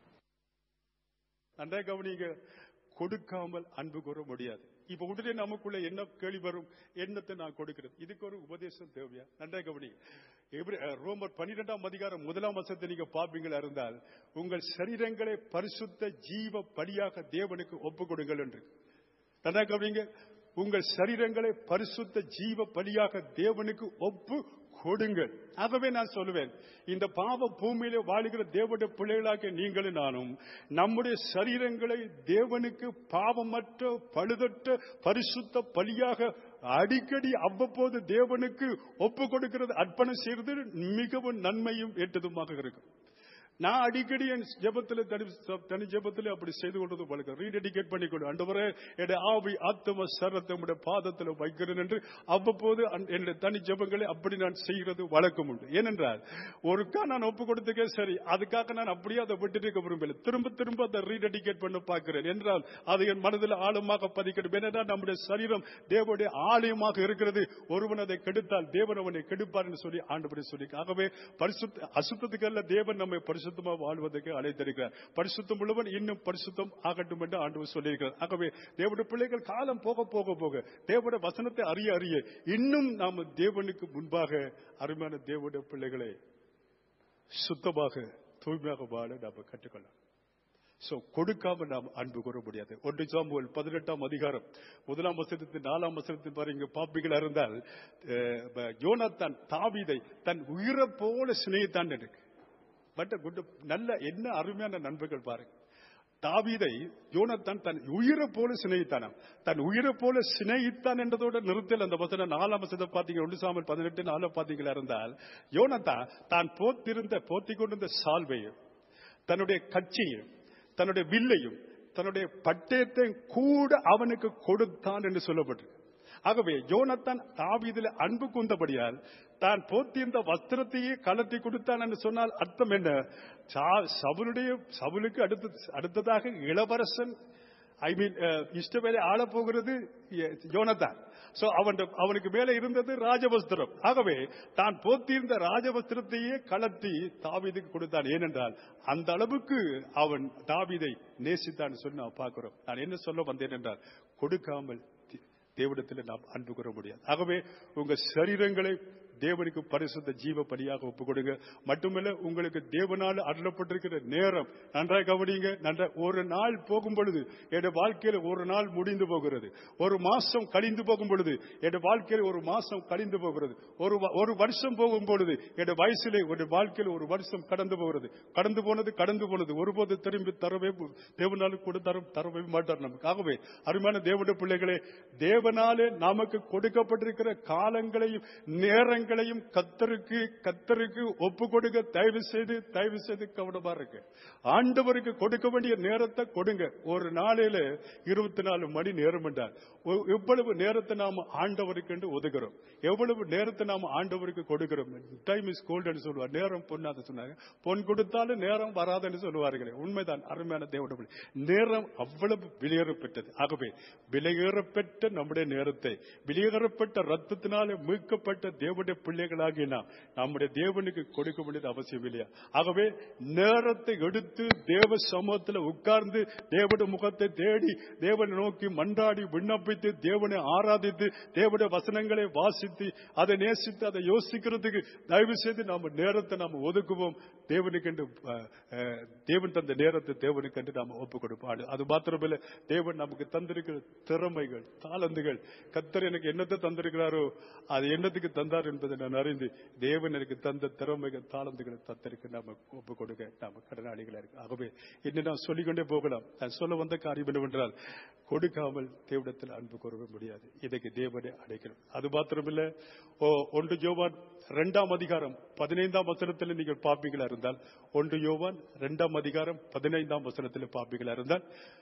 நன்றா கவனிங்க கொடுக்காமல் அன்பு கூற முடியாது இப்ப உடனே நமக்குள்ள என்ன கேள்வி வரும் என்னத்தை நான் கொடுக்கிறது இதுக்கு ஒரு உபதேசம் தேவையா நன்றா கவனி எபிர- அஹ், ரோமர் பன்னிரெண்டாம் அதிகாரம் முதலாம் வசத்தை நீங்க பார்ப்பீங்களா இருந்தால் உங்கள் சரீரங்களை பரிசுத்த ஜீவ பலியாக தேவனுக்கு ஒப்பு கொடுங்கள் என்று நன்றா கவனிங்க உங்கள் சரீரங்களை பரிசுத்த ஜீவ பலியாக தேவனுக்கு ஒப்பு கொடுங்கள் ஆகவே நான் சொல்லுவேன் இந்த பாவ பூமியில வாழுகிற தேவனுடைய பிள்ளைகளாக நீங்களும் நானும் நம்முடைய சரீரங்களை தேவனுக்கு பாவமற்ற பழுதற்ற பரிசுத்த பலியாக அடிக்கடி அவ்வப்போது தேவனுக்கு ஒப்பு கொடுக்கிறது அர்ப்பணம் செய்வது மிகவும் நன்மையும் ஏற்றதுமாக இருக்கும் நான் அடிக்கடி என் ஜெபத்துல தனி தனி ஜெபத்துல அப்படி செய்து கொண்டது வழக்கம் ரீடெடிகேட் பண்ணிக்கொண்டு ஆண்டவரே என்னுடைய ஆவி ஆத்ம சரத்தை உடைய பாதத்தில் வைக்கிறேன் என்று அவ்வப்போது அந்த- என்னுடைய தனி ஜெபங்களை அப்படி நான் செய்கிறது வழக்கம் உண்டு ஏனென்றால் ஒருக்கா நான் ஒப்பு கொடுத்துக்கே சரி அதுக்காக நான் அப்படியே அதை விட்டுட்டு இருக்க விரும்பல திரும்ப திரும்ப அதை ரீடெடிகேட் பண்ண பார்க்கிறேன் என்றால் அது என் மனதில் ஆழமாக பதிக்கணும் ஏனென்றால் நம்முடைய சரீரம் தேவனுடைய ஆலயமாக இருக்கிறது ஒருவன் அதை கெடுத்தால் தேவன் அவனை கெடுப்பார் என்று சொல்லி ஆண்டவரை சொல்லி ஆகவே பரிசுத்த அசுத்தத்துக்கு அல்ல தேவன் நம்மை பரிசுத்தமா வாழ்வதற்கு அழைத்திருக்கிறார் பரிசுத்தம் உள்ளவன் இன்னும் பரிசுத்தம் ஆகட்டும் என்று ஆண்டவர் சொல்லியிருக்கிறார் ஆகவே தேவனுடைய பிள்ளைகள் காலம் போக போக போக தேவனுடைய வசனத்தை அறிய அறிய இன்னும் நாம் தேவனுக்கு முன்பாக அருமையான தேவனுடைய பிள்ளைகளை சுத்தமாக தூய்மையாக வாழ நாம் கற்றுக்கொள்ளலாம் சோ கொடுக்காம நாம் அன்பு கூற முடியாது ஒன்று சாமுவேல் பதினெட்டாம் அதிகாரம் முதலாம் வசனத்தின் நாலாம் வசனத்தின் பாருங்க பாப்பிகளா இருந்தால் அஹ், யோனாத்தான் தாவீதை தன் உயிரை போல சிநேகித்தான் எனக்கு பட் குட் நல்ல என்ன அருமையான நண்பர்கள் பாருங்க தாவீதை யோனத்தான் தன் உயிரை போல சிநேகித்தானாம் தன் உயிரை போல சிநேகித்தான் என்றதோட நிறுத்தல் அந்த வசனம் நாலாம் வசனத்தை பார்த்தீங்க ஒன்று சாமல் பதினெட்டு நாலாம் பார்த்தீங்களா இருந்தால் யோனத்தான் தான் போத்திருந்த போத்திக் கொண்டிருந்த சால்வையும் தன்னுடைய கட்சியும் தன்னுடைய வில்லையும் தன்னுடைய பட்டயத்தையும் கூட அவனுக்கு கொடுத்தான் என்று சொல்லப்பட்டிருக்கு ஆகவே யோனத்தான் தாவீதில் அன்பு கூந்தபடியால் தான் போத்தியிருந்த வஸ்திரத்தையே கலட்டி கொடுத்தான் என்று சொன்னால் அர்த்தம் என்ன சா- சவுலுடைய சவுலுக்கு அடுத்த அடுத்ததாக இளவரசன் ஐ மீன் இஷ்டவேலை ஆள போகிறது யோனத்தான் சோ அவன் அவனுக்கு மேல இருந்தது ராஜவஸ்திரம் ஆகவே தான் போத்தியிருந்த ராஜவஸ்திரத்தையே கலட்டி தாவீதுக்கு கொடுத்தான் ஏனென்றால் அந்த அளவுக்கு அவன் தாவீதை நேசித்தான் சொல்லி நான் பார்க்கிறோம் நான் என்ன சொல்ல வந்தேன் என்றால் கொடுக்காமல் தே- தேவனிடத்தில் நாம் அன்பு கூற முடியாது ஆகவே உங்க சரீரங்களை தேவனுக்கு பரிசுத்த ஜீவ பலியாக ஒப்பு கொடுங்க மட்டுமல்ல உங்களுக்கு தேவனால் அருளப்பட்டிருக்கிற நேரம் நன்றாக கவனிங்க நன்றா ஒரு நாள் போகும் பொழுது என் வாழ்க்கையில ஒரு நாள் முடிந்து போகிறது ஒரு மாசம் கழிந்து போகும் பொழுது என் வாழ்க்கையில ஒரு மாசம் கழிந்து போகிறது ஒரு வ- ஒரு வருஷம் போகும் பொழுது என் வயசிலே ஒரு வாழ்க்கையில் ஒரு வருஷம் கடந்து போகிறது கடந்து போனது கடந்து போனது ஒருபோது திரும்பி தரவே மு- தேவனாலும் கூட தரும் தரவே மாட்டார் நமக்கு ஆகவே அருமையான தேவனுடைய பிள்ளைகளே தேவனாலே நமக்கு கொடுக்கப்பட்டிருக்கிற காலங்களையும் நேரங்களையும் கத்தருக்கு கத்தருக்கு ஒப்பு கொடுக்க தயவு செய்து தயவு செய்து கவனமா இருக்கு ஆண்டவருக்கு கொடுக்க வேண்டிய நேரத்தை கொடுங்க ஒரு நாளையில இருபத்தி நாலு மணி நேரம் என்றால் ஒ- எவ்வளவு நேரத்தை நாம ஆண்டவருக்கு என்று ஒதுக்குறோம் எவ்வளவு நேரத்தை நாம ஆண்டவருக்கு கொடுக்கிறோம் டைம் இஸ் கோல்டு சொல்லுவார் நேரம் பொண்ணாத சொன்னாங்க பொன் கொடுத்தாலும் நேரம் வராதுன்னு சொல்லுவார்களே உண்மைதான் அருமையான தேவனுடைய நேரம் அவ்வளவு விலையேறப்பட்டது ஆகவே விலையேறப்பட்ட நம்முடைய நேரத்தை விலையேறப்பட்ட ரத்தத்தினாலே மீட்கப்பட்ட தேவனுடைய பிள்ளைகளாகிய நாம் நம்முடைய தேவனுக்கு கொடுக்க வேண்டியது அவசியம் இல்லையா ஆகவே நேரத்தை எடுத்து தேவ சமூகத்தில் உட்கார்ந்து தேவனுடைய முகத்தை தேடி தேவனை நோக்கி மன்றாடி விண்ணப்பித்து தேவனை ஆராதித்து தேவனுடைய வசனங்களை வாசித்து அதை நேசித்து அதை யோசிக்கிறதுக்கு தயவு செய்து நாம நேரத்தை நாம ஒதுக்குவோம் தேவனுக்கு என்று அஹ், அஹ், தேவன் தந்த நேரத்தை தேவனுக்கு என்று நாம ஒப்பு கொடுப்போம் அது- அது மாத்திரமில்ல தேவன் நமக்கு தந்திருக்கிற திறமைகள் தாளந்துகள் கத்தர் எனக்கு என்னத்தை தந்திருக்கிறாரோ அது என்னத்துக்கு தந்தார் என்பது என்பதை நான் அறிந்து தேவன் எனக்கு தந்த திறமைகள் தாளந்துகளை தத்திற்கு நாம ஒப்பு கொடுக்க நாம கடனாளிகளா இருக்கு ஆகவே இன்னும் நான் சொல்லிக்கொண்டே போகலாம் நான் சொல்ல வந்த காரியம் என்னவென்றால் கொடுக்காமல் தேவனத்தில் அன்பு கூறவே முடியாது இதற்கு தேவனை அடைக்கணும் அது மாத்திரமில்ல ஓ ஒன்று யோவான் இரண்டாம் அதிகாரம் பதினைந்தாம் வசனத்தில் நீங்கள் பாப்பீங்களா இருந்தால் ஒன்று யோவான் இரண்டாம் அதிகாரம் பதினைந்தாம் வசனத்தில் பாப்பீங்களா இருந்தால்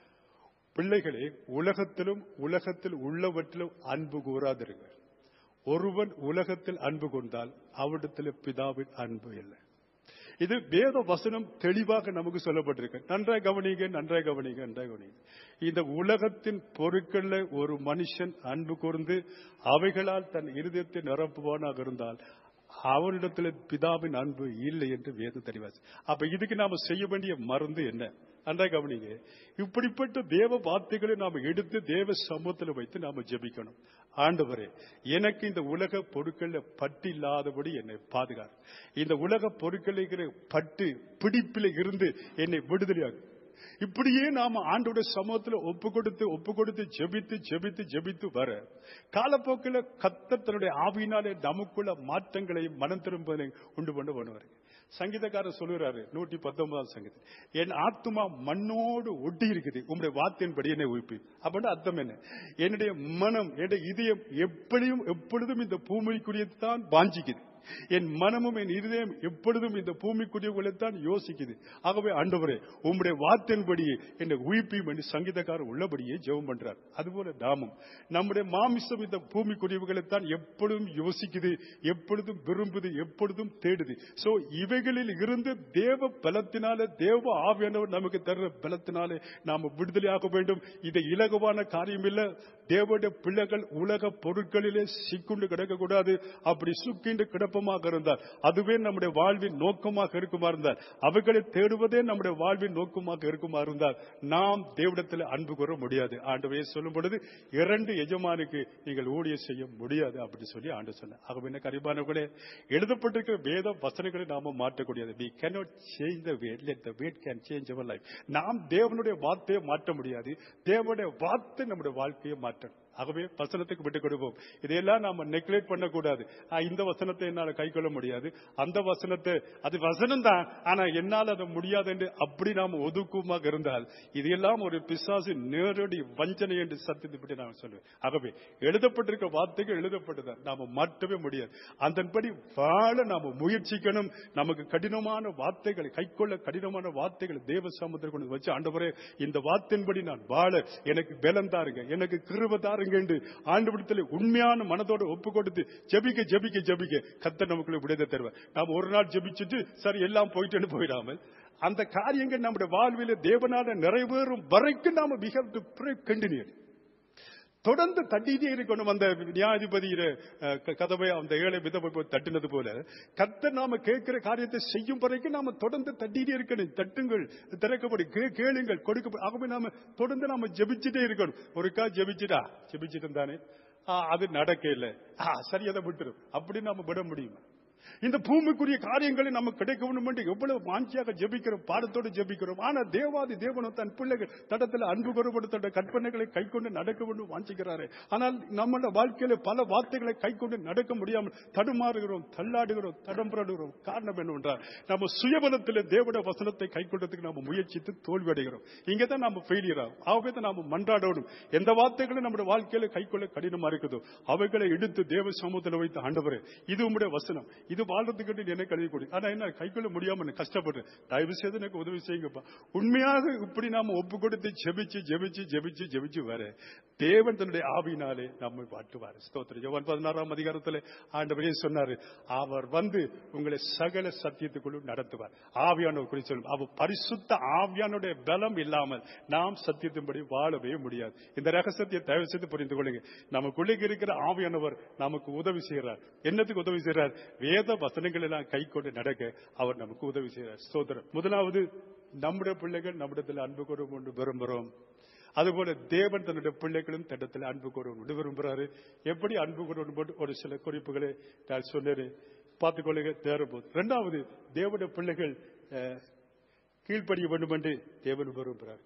பிள்ளைகளே உலகத்திலும் உலகத்தில் உள்ளவற்றிலும் அன்பு கூறாதிருங்கள் ஒருவன் உலகத்தில் அன்பு கொண்டால் அவரிடத்தில் பிதாவின் அன்பு இல்லை இது வேத வசனம் தெளிவாக நமக்கு சொல்லப்பட்டிருக்கு நன்றாய் கவனிங்க நன்றாய் கவனிங்க நன்றாய் கவனிங்க இந்த உலகத்தின் பொருட்கள்ல ஒரு மனுஷன் அன்பு கூர்ந்து அவைகளால் தன் இருதயத்தை நிரப்புவானாக இருந்தால் அவனிடத்தில் பிதாவின் அன்பு இல்லை என்று வேதம் தெளிவாச்சு அப்ப இதுக்கு நாம செய்ய வேண்டிய மருந்து என்ன நன்றாய் கவனிங்க இப்படிப்பட்ட தேவ வார்த்தைகளை நாம எடுத்து தேவ சமூகத்தில் வைத்து நாம ஜெபிக்கணும் ஆண்டவரே எனக்கு இந்த உலக பொருட்கள்ல பட்டு இல்லாதபடி என்னை பாதுகார் இந்த உலக பொருட்கள் இருக்கிற பட்டு பிடிப்பில் இருந்து என்னை விடுதலையாகு இப்படியே நாம ஆண்டோட சமூகத்துல ஒப்பு கொடுத்து ஒப்பு கொடுத்து ஜெபித்து ஜெபித்து ஜெபித்து வர காலப்போக்கில் கத்த தன்னுடைய ஆவியினாலே நமக்குள்ள மாற்றங்களையும் மனம் திரும்பதையும் உண்டு பண்ண பண்ணுவாரு சங்கீதக்காரர் சொல்லுறாரு நூற்றி பத்தொன்பதாம் சங்கீதம் என் ஆத்மா மண்ணோடு ஒட்டி இருக்குது உங்களுடைய வார்த்தையின்படி என்னை உயிர்ப்பி அப்படின்னு அர்த்தம் என்ன என்னுடைய மனம் என்னுடைய இதயம் எப்படியும் எப்பொழுதும் இந்த பூமிக்குரியதான் வாஞ்சிக்குது என் மனமும் என் இருதயம் எப்பொழுதும் இந்த பூமிக்குரியவர்களைத்தான் யோசிக்குது ஆகவே ஆண்டவரே உம்முடைய வார்த்தையின்படியே என்னை உயிர்ப்பியும் என்று சங்கீதக்காரர் உள்ளபடியே ஜெபம் பண்றார் அதுபோல நாமும் நம்முடைய மாமிசம் இந்த பூமிக்குரியவர்களைத்தான் எப்பொழுதும் யோசிக்குது எப்பொழுதும் விரும்புது எப்பொழுதும் தேடுது சோ இவைகளில் இருந்து தேவ பலத்தினால தேவ ஆவியானவர் நமக்கு தர்ற பலத்தினாலே நாம விடுதலையாக வேண்டும் இது இலகுவான காரியம் இல்ல தேவனுடைய பிள்ளைகள் உலக பொருட்களிலே சிக்குண்டு கிடக்கக்கூடாது அப்படி சுக்கிண்டு கிடப்பமாக இருந்தால் அதுவே நம்முடைய வாழ்வின் நோக்கமாக இருக்குமா இருந்தால் அவைகளை தேடுவதே நம்முடைய வாழ்வின் நோக்கமாக இருக்குமா இருந்தால் நாம் தேவடத்தில் அன்பு கூற முடியாது ஆண்டவே சொல்லும் பொழுது இரண்டு எஜமானுக்கு நீங்கள் ஊழிய செய்ய முடியாது அப்படின்னு சொல்லி ஆண்டு சொன்ன ஆகவே என்ன கரிபானவர்களே எழுதப்பட்டிருக்கிற வேத வசனங்களை நாம மாற்றக்கூடியது we cannot change the weight let the weight can change our life நாம் தேவனுடைய வார்த்தையை மாற்ற முடியாது தேவனுடைய வார்த்தை நம்முடைய வாழ்க்கையை மாற்றணும் ஆகவே வசனத்துக்கு விட்டு கொடுப்போம் இதையெல்லாம் நாம நெக்லெக்ட் பண்ணக்கூடாது ஆ, இந்த வசனத்தை என்னால கை கொள்ள முடியாது அந்த வசனத்தை அது வசனம் தான் ஆனா என்னால் அது முடியாது என்று அப்படி நாம் ஒதுக்குமாக இருந்தால் இதையெல்லாம் ஒரு பிசாசு நேரடி வஞ்சனை என்று சத்தியத்தை பற்றி நான் சொல்லுவேன் ஆகவே எழுதப்பட்டிருக்க வார்த்தைகள் எழுதப்பட்டதான் நாம மாற்றவே முடியாது அதன்படி வாழ நாம முயற்சிக்கணும் நமக்கு கடினமான வார்த்தைகளை கைக்கொள்ள கடினமான வார்த்தைகளை தேவ சமுத்திரம் கொண்டு வச்சு ஆண்டவரே இந்த வார்த்தையின்படி நான் வாழ எனக்கு பலம் தாருங்க எனக்கு கிருப தாருங்க என்று ஆண்டு உண்மையான மனதோட ஒப்பு கொடுத்து ஜெபிக்க ஜெபிக்க ஜெபிக்க கத்த நமக்குள்ள விடுதலை தருவார் நாம் ஒரு நாள் ஜெபிச்சுட்டு சரி எல்லாம் போயிட்டுன்னு போயிடாமல் அந்த காரியங்கள் நம்முடைய வாழ்வில தேவனால நிறைவேறும் வரைக்கும் நாம we have to pray continually தொடர்ந்து தட்டிட்டே இருக்கணும் அந்த நியாயாதிபதியில அஹ், க- கதவை அந்த ஏழை விதவை போய் தட்டினது போல கத்த நாம கேட்கிற காரியத்தை செய்யும் வரைக்கும் நாம தொடர்ந்து தட்டிட்டே இருக்கணும் தட்டுங்கள் திறக்கப்படும் கே- கேளுங்கள் கொடுக்க ஆகவே நாம தொடர்ந்து நாம ஜெபிச்சுட்டே இருக்கணும் ஒருக்கா ஜெபிச்சுட்டா ஜெபிச்சுட்டு தானே அது நடக்க இல்லை ஆ, சரி அதை விட்டுரும் அப்படி நாம விட முடியுமா இந்த பூமிக்குரிய காரியங்களை நமக்கு கிடைக்க வேண்டும் என்று எவ்வளவு வாஞ்சியாக ஜெபிக்கிறோம் பாடத்தோடு ஜெபிக்கிறோம் ஆனா தேவாதி தேவனும் தன் பிள்ளைகள் தடத்தில் அன்பு கூறப்படுத்த கற்பனைகளை கைக்கொண்டு நடக்க வேண்டும் வாஞ்சிக்கிறாரு ஆனால் நம்மளோட வாழ்க்கையில பல வார்த்தைகளை கைக்கொண்டு நடக்க முடியாமல் தடுமாறுகிறோம் தள்ளாடுகிறோம் தடம்புறடுகிறோம் காரணம் என்னவென்றால் நம்ம சுயபலத்தில் தேவட வசனத்தை கைக்கொண்டதுக்கு நாம முயற்சித்து தோல்வி அடைகிறோம் இங்க தான் நாம ஃபெயிலியர் ஆகும் ஆகவே தான் நாம மன்றாடணும் எந்த வார்த்தைகளும் நம்முடைய வாழ்க்கையில கைக்கொள்ள கடினமா இருக்குதோ அவைகளை எடுத்து தேவ சமூகத்தில் வைத்து ஆண்டவரே இது உம்முடைய வசனம் இது வாழ்றதுக்கு என்ன கழுவி கொடு ஆனா என்ன கைக்கொள்ள முடியாம நான் கஷ்டப்படுறேன் தயவு செய்து எனக்கு உதவி செய்யுங்கப்பா உண்மையாக இப்படி நாம ஒப்பு கொடுத்து ஜெபிச்சு ஜெபிச்சு ஜெபிச்சு ஜெபிச்சு வர தேவன் தன்னுடைய ஆவியினாலே நம்மை வாட்டுவார் ஸ்தோத்திரம் யோவான் பதினாறாம் அதிகாரத்தில் ஆண்டவரே சொன்னாரு அவர் வந்து உங்களை சகல சத்தியத்துக்குள்ள நடத்துவார் ஆவியானவர் குறித்து சொல்லும் அவர் பரிசுத்த ஆவியானுடைய பலம் இல்லாமல் நாம் சத்தியத்தின்படி வாழவே முடியாது இந்த ரகசியத்தை தயவு செய்து புரிந்து கொள்ளுங்க நமக்குள்ளே இருக்கிற ஆவியானவர் நமக்கு உதவி செய்கிறார் என்னத்துக்கு உதவி செய்கிறார் வேத வசனங்கள் எல்லாம் கை கொண்டு நடக்க அவர் நமக்கு உதவி செய்கிறார் சோதரர் முதலாவது நம்முடைய பிள்ளைகள் நம்மிடத்தில் அன்பு கூறும் கொண்டு விரும்புகிறோம் அதுபோல தேவன் தன்னுடைய பிள்ளைகளும் தண்டத்தில் அன்பு கூறும் கொண்டு விரும்புகிறாரு எப்படி அன்பு கூறும் போட்டு ஒரு சில குறிப்புகளை நான் சொன்னேன் பார்த்துக்கொள்ளுங்க தேரபோது இரண்டாவது தேவனுடைய பிள்ளைகள் அஹ், கீழ்ப்படிய வேண்டும் என்று தேவன் விரும்புகிறார்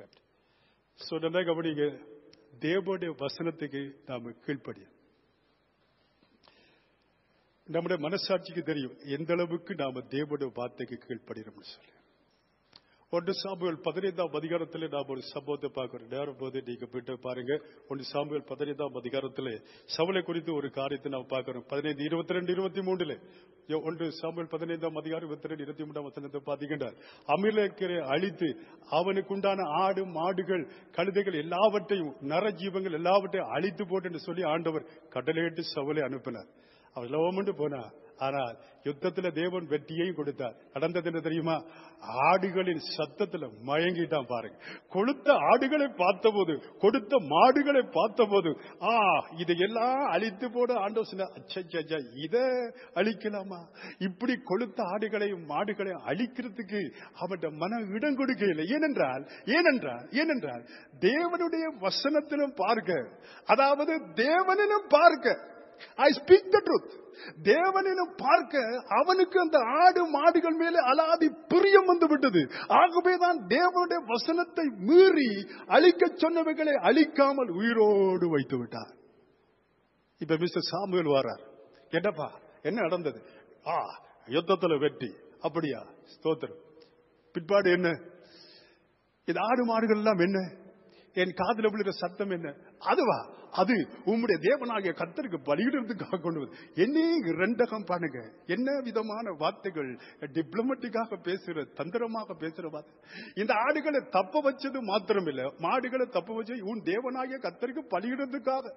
சொன்னா கவனிங்க தேவனுடைய வசனத்துக்கு நாம கீழ்ப்படிய நம்முடைய மனசாட்சிக்கு தெரியும் எந்த அளவுக்கு நாம தேவனுடைய வார்த்தைக்கு கீழ்ப்படுகிறோம்னு சொல்லி ஒன்று சாமுவேல் பதினைந்தாம் அதிகாரத்தில் நாம் ஒரு சம்பவத்தை பார்க்கிறோம் நேரம் போது நீங்க போயிட்டு பாருங்க ஒன்று சாமுவேல் பதினைந்தாம் அதிகாரத்தில் சவலை குறித்து ஒரு காரியத்தை நாம் பார்க்கிறோம் பதினைந்து இருபத்தி ரெண்டு இருபத்தி மூணுல ஒன்று சாமுவேல் பதினைந்தாம் அதிகாரம் இருபத்தி ரெண்டு இருபத்தி மூன்றாம் வசனத்தை பார்த்தீங்கன்னா அமிலக்கரை அழித்து அவனுக்கு உண்டான ஆடு மாடுகள் கழுதைகள் எல்லாவற்றையும் நரஜீவங்கள் எல்லாவற்றையும் அழித்து போட்டு என்று சொல்லி ஆண்டவர் கடலையிட்டு சவலை அனுப்பினார் அவர் லோமண்டு போனா ஆனால் யுத்தத்துல தேவன் வெற்றியையும் கொடுத்தார் நடந்தது என்ன தெரியுமா ஆடுகளின் சத்தத்துல மயங்கிட்டான் பாருங்க கொளுத்த ஆடுகளை பார்த்தபோது கொடுத்த மாடுகளை பார்த்தபோது ஆ இதையெல்லாம் அழித்து போட ஆண்டவர் சொன்ன அச்சா இத அழிக்கலாமா இப்படி கொளுத்த ஆடுகளையும் மாடுகளையும் அழிக்கிறதுக்கு அவன் மன இடம் கொடுக்கவில்லை ஏனென்றால் ஏனென்றால் ஏனென்றால் தேவனுடைய வசனத்திலும் பார்க்க அதாவது தேவனிலும் பார்க்க ஐ ஸ்பீக் த ட்ரூத் தேவனிலும் பார்க்க அவனுக்கு அந்த ஆடு மாடுகள் மேலே அலாதி பிரியம் வந்து விட்டது ஆகவேதான் தேவனுடைய வசனத்தை மீறி அழிக்க சொன்னவைகளை அழிக்காமல் உயிரோடு வைத்து விட்டார் இப்ப மிஸ்டர் சாமுவேல் வாரார் என்னப்பா என்ன நடந்தது ஆ யுத்தத்துல வெற்றி அப்படியா ஸ்தோத்திரம் பிற்பாடு என்ன இது ஆடு மாடுகள் எல்லாம் என்ன என் காதுல விழுகிற சத்தம் என்ன அதுவா அது உம்முடைய தேவனாகிய கத்தருக்கு பலியிடுறதுக்காக கொண்டு வந்து என்னையும் ரெண்டகம் பண்ணுங்க என்ன விதமான வார்த்தைகள் டிப்ளமேட்டிக்காக பேசுற தந்திரமாக பேசுற வார்த்தை இந்த ஆடுகளை தப்ப வச்சது மாத்திரம் இல்ல மாடுகளை தப்ப வச்சு உன் தேவனாகிய கத்தருக்கு பலியிடுறதுக்காக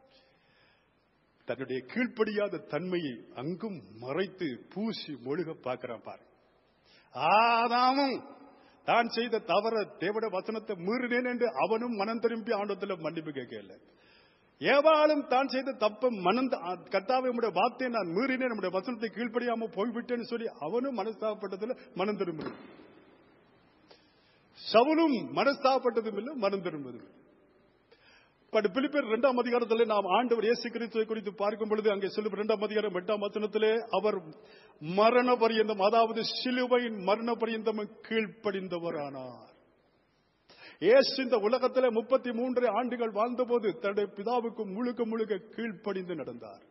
தன்னுடைய கீழ்ப்படியாத தன்மையை அங்கும் மறைத்து பூசி மொழுக பார்க்கிறான் பாரு ஆதாமும் தான் செய்த தவற தேவட வசனத்தை மீறினேன் என்று அவனும் மனம் திரும்பி ஆண்டத்தில் மன்னிப்பு கேட்கல ஏவாளும் தான் செய்த தப்ப மனம் கத்தாவை நம்முடைய வார்த்தையை நான் மீறினேன் நம்முடைய வசனத்தை கீழ்ப்படியாம போய்விட்டேன்னு சொல்லி அவனும் மனஸ்தாபப்பட்டதுல மனம் திரும்பும் சவுலும் மனஸ்தாபப்பட்டதும் இல்லை மனம் திரும்புவதும் பட் பிலிப்பர் இரண்டாம் அதிகாரத்தில் நாம் ஆண்டவர் இயேசு கிறிஸ்துவை குறித்து பார்க்கும் பொழுது அங்கே சொல்லும் இரண்டாம் அதிகாரம் எட்டாம் வசனத்திலே அவர் மரண பரியந்தம் அதாவது சிலுவையின் மரண பரியந்தம் கீழ்ப்படிந்தவரானார் இயேசு இந்த உலகத்திலே முப்பத்தி மூன்று ஆண்டுகள் வாழ்ந்தபோது தன்னுடைய பிதாவுக்கு முழுக்க முழுக்க கீழ்ப்படிந்து நடந்தார்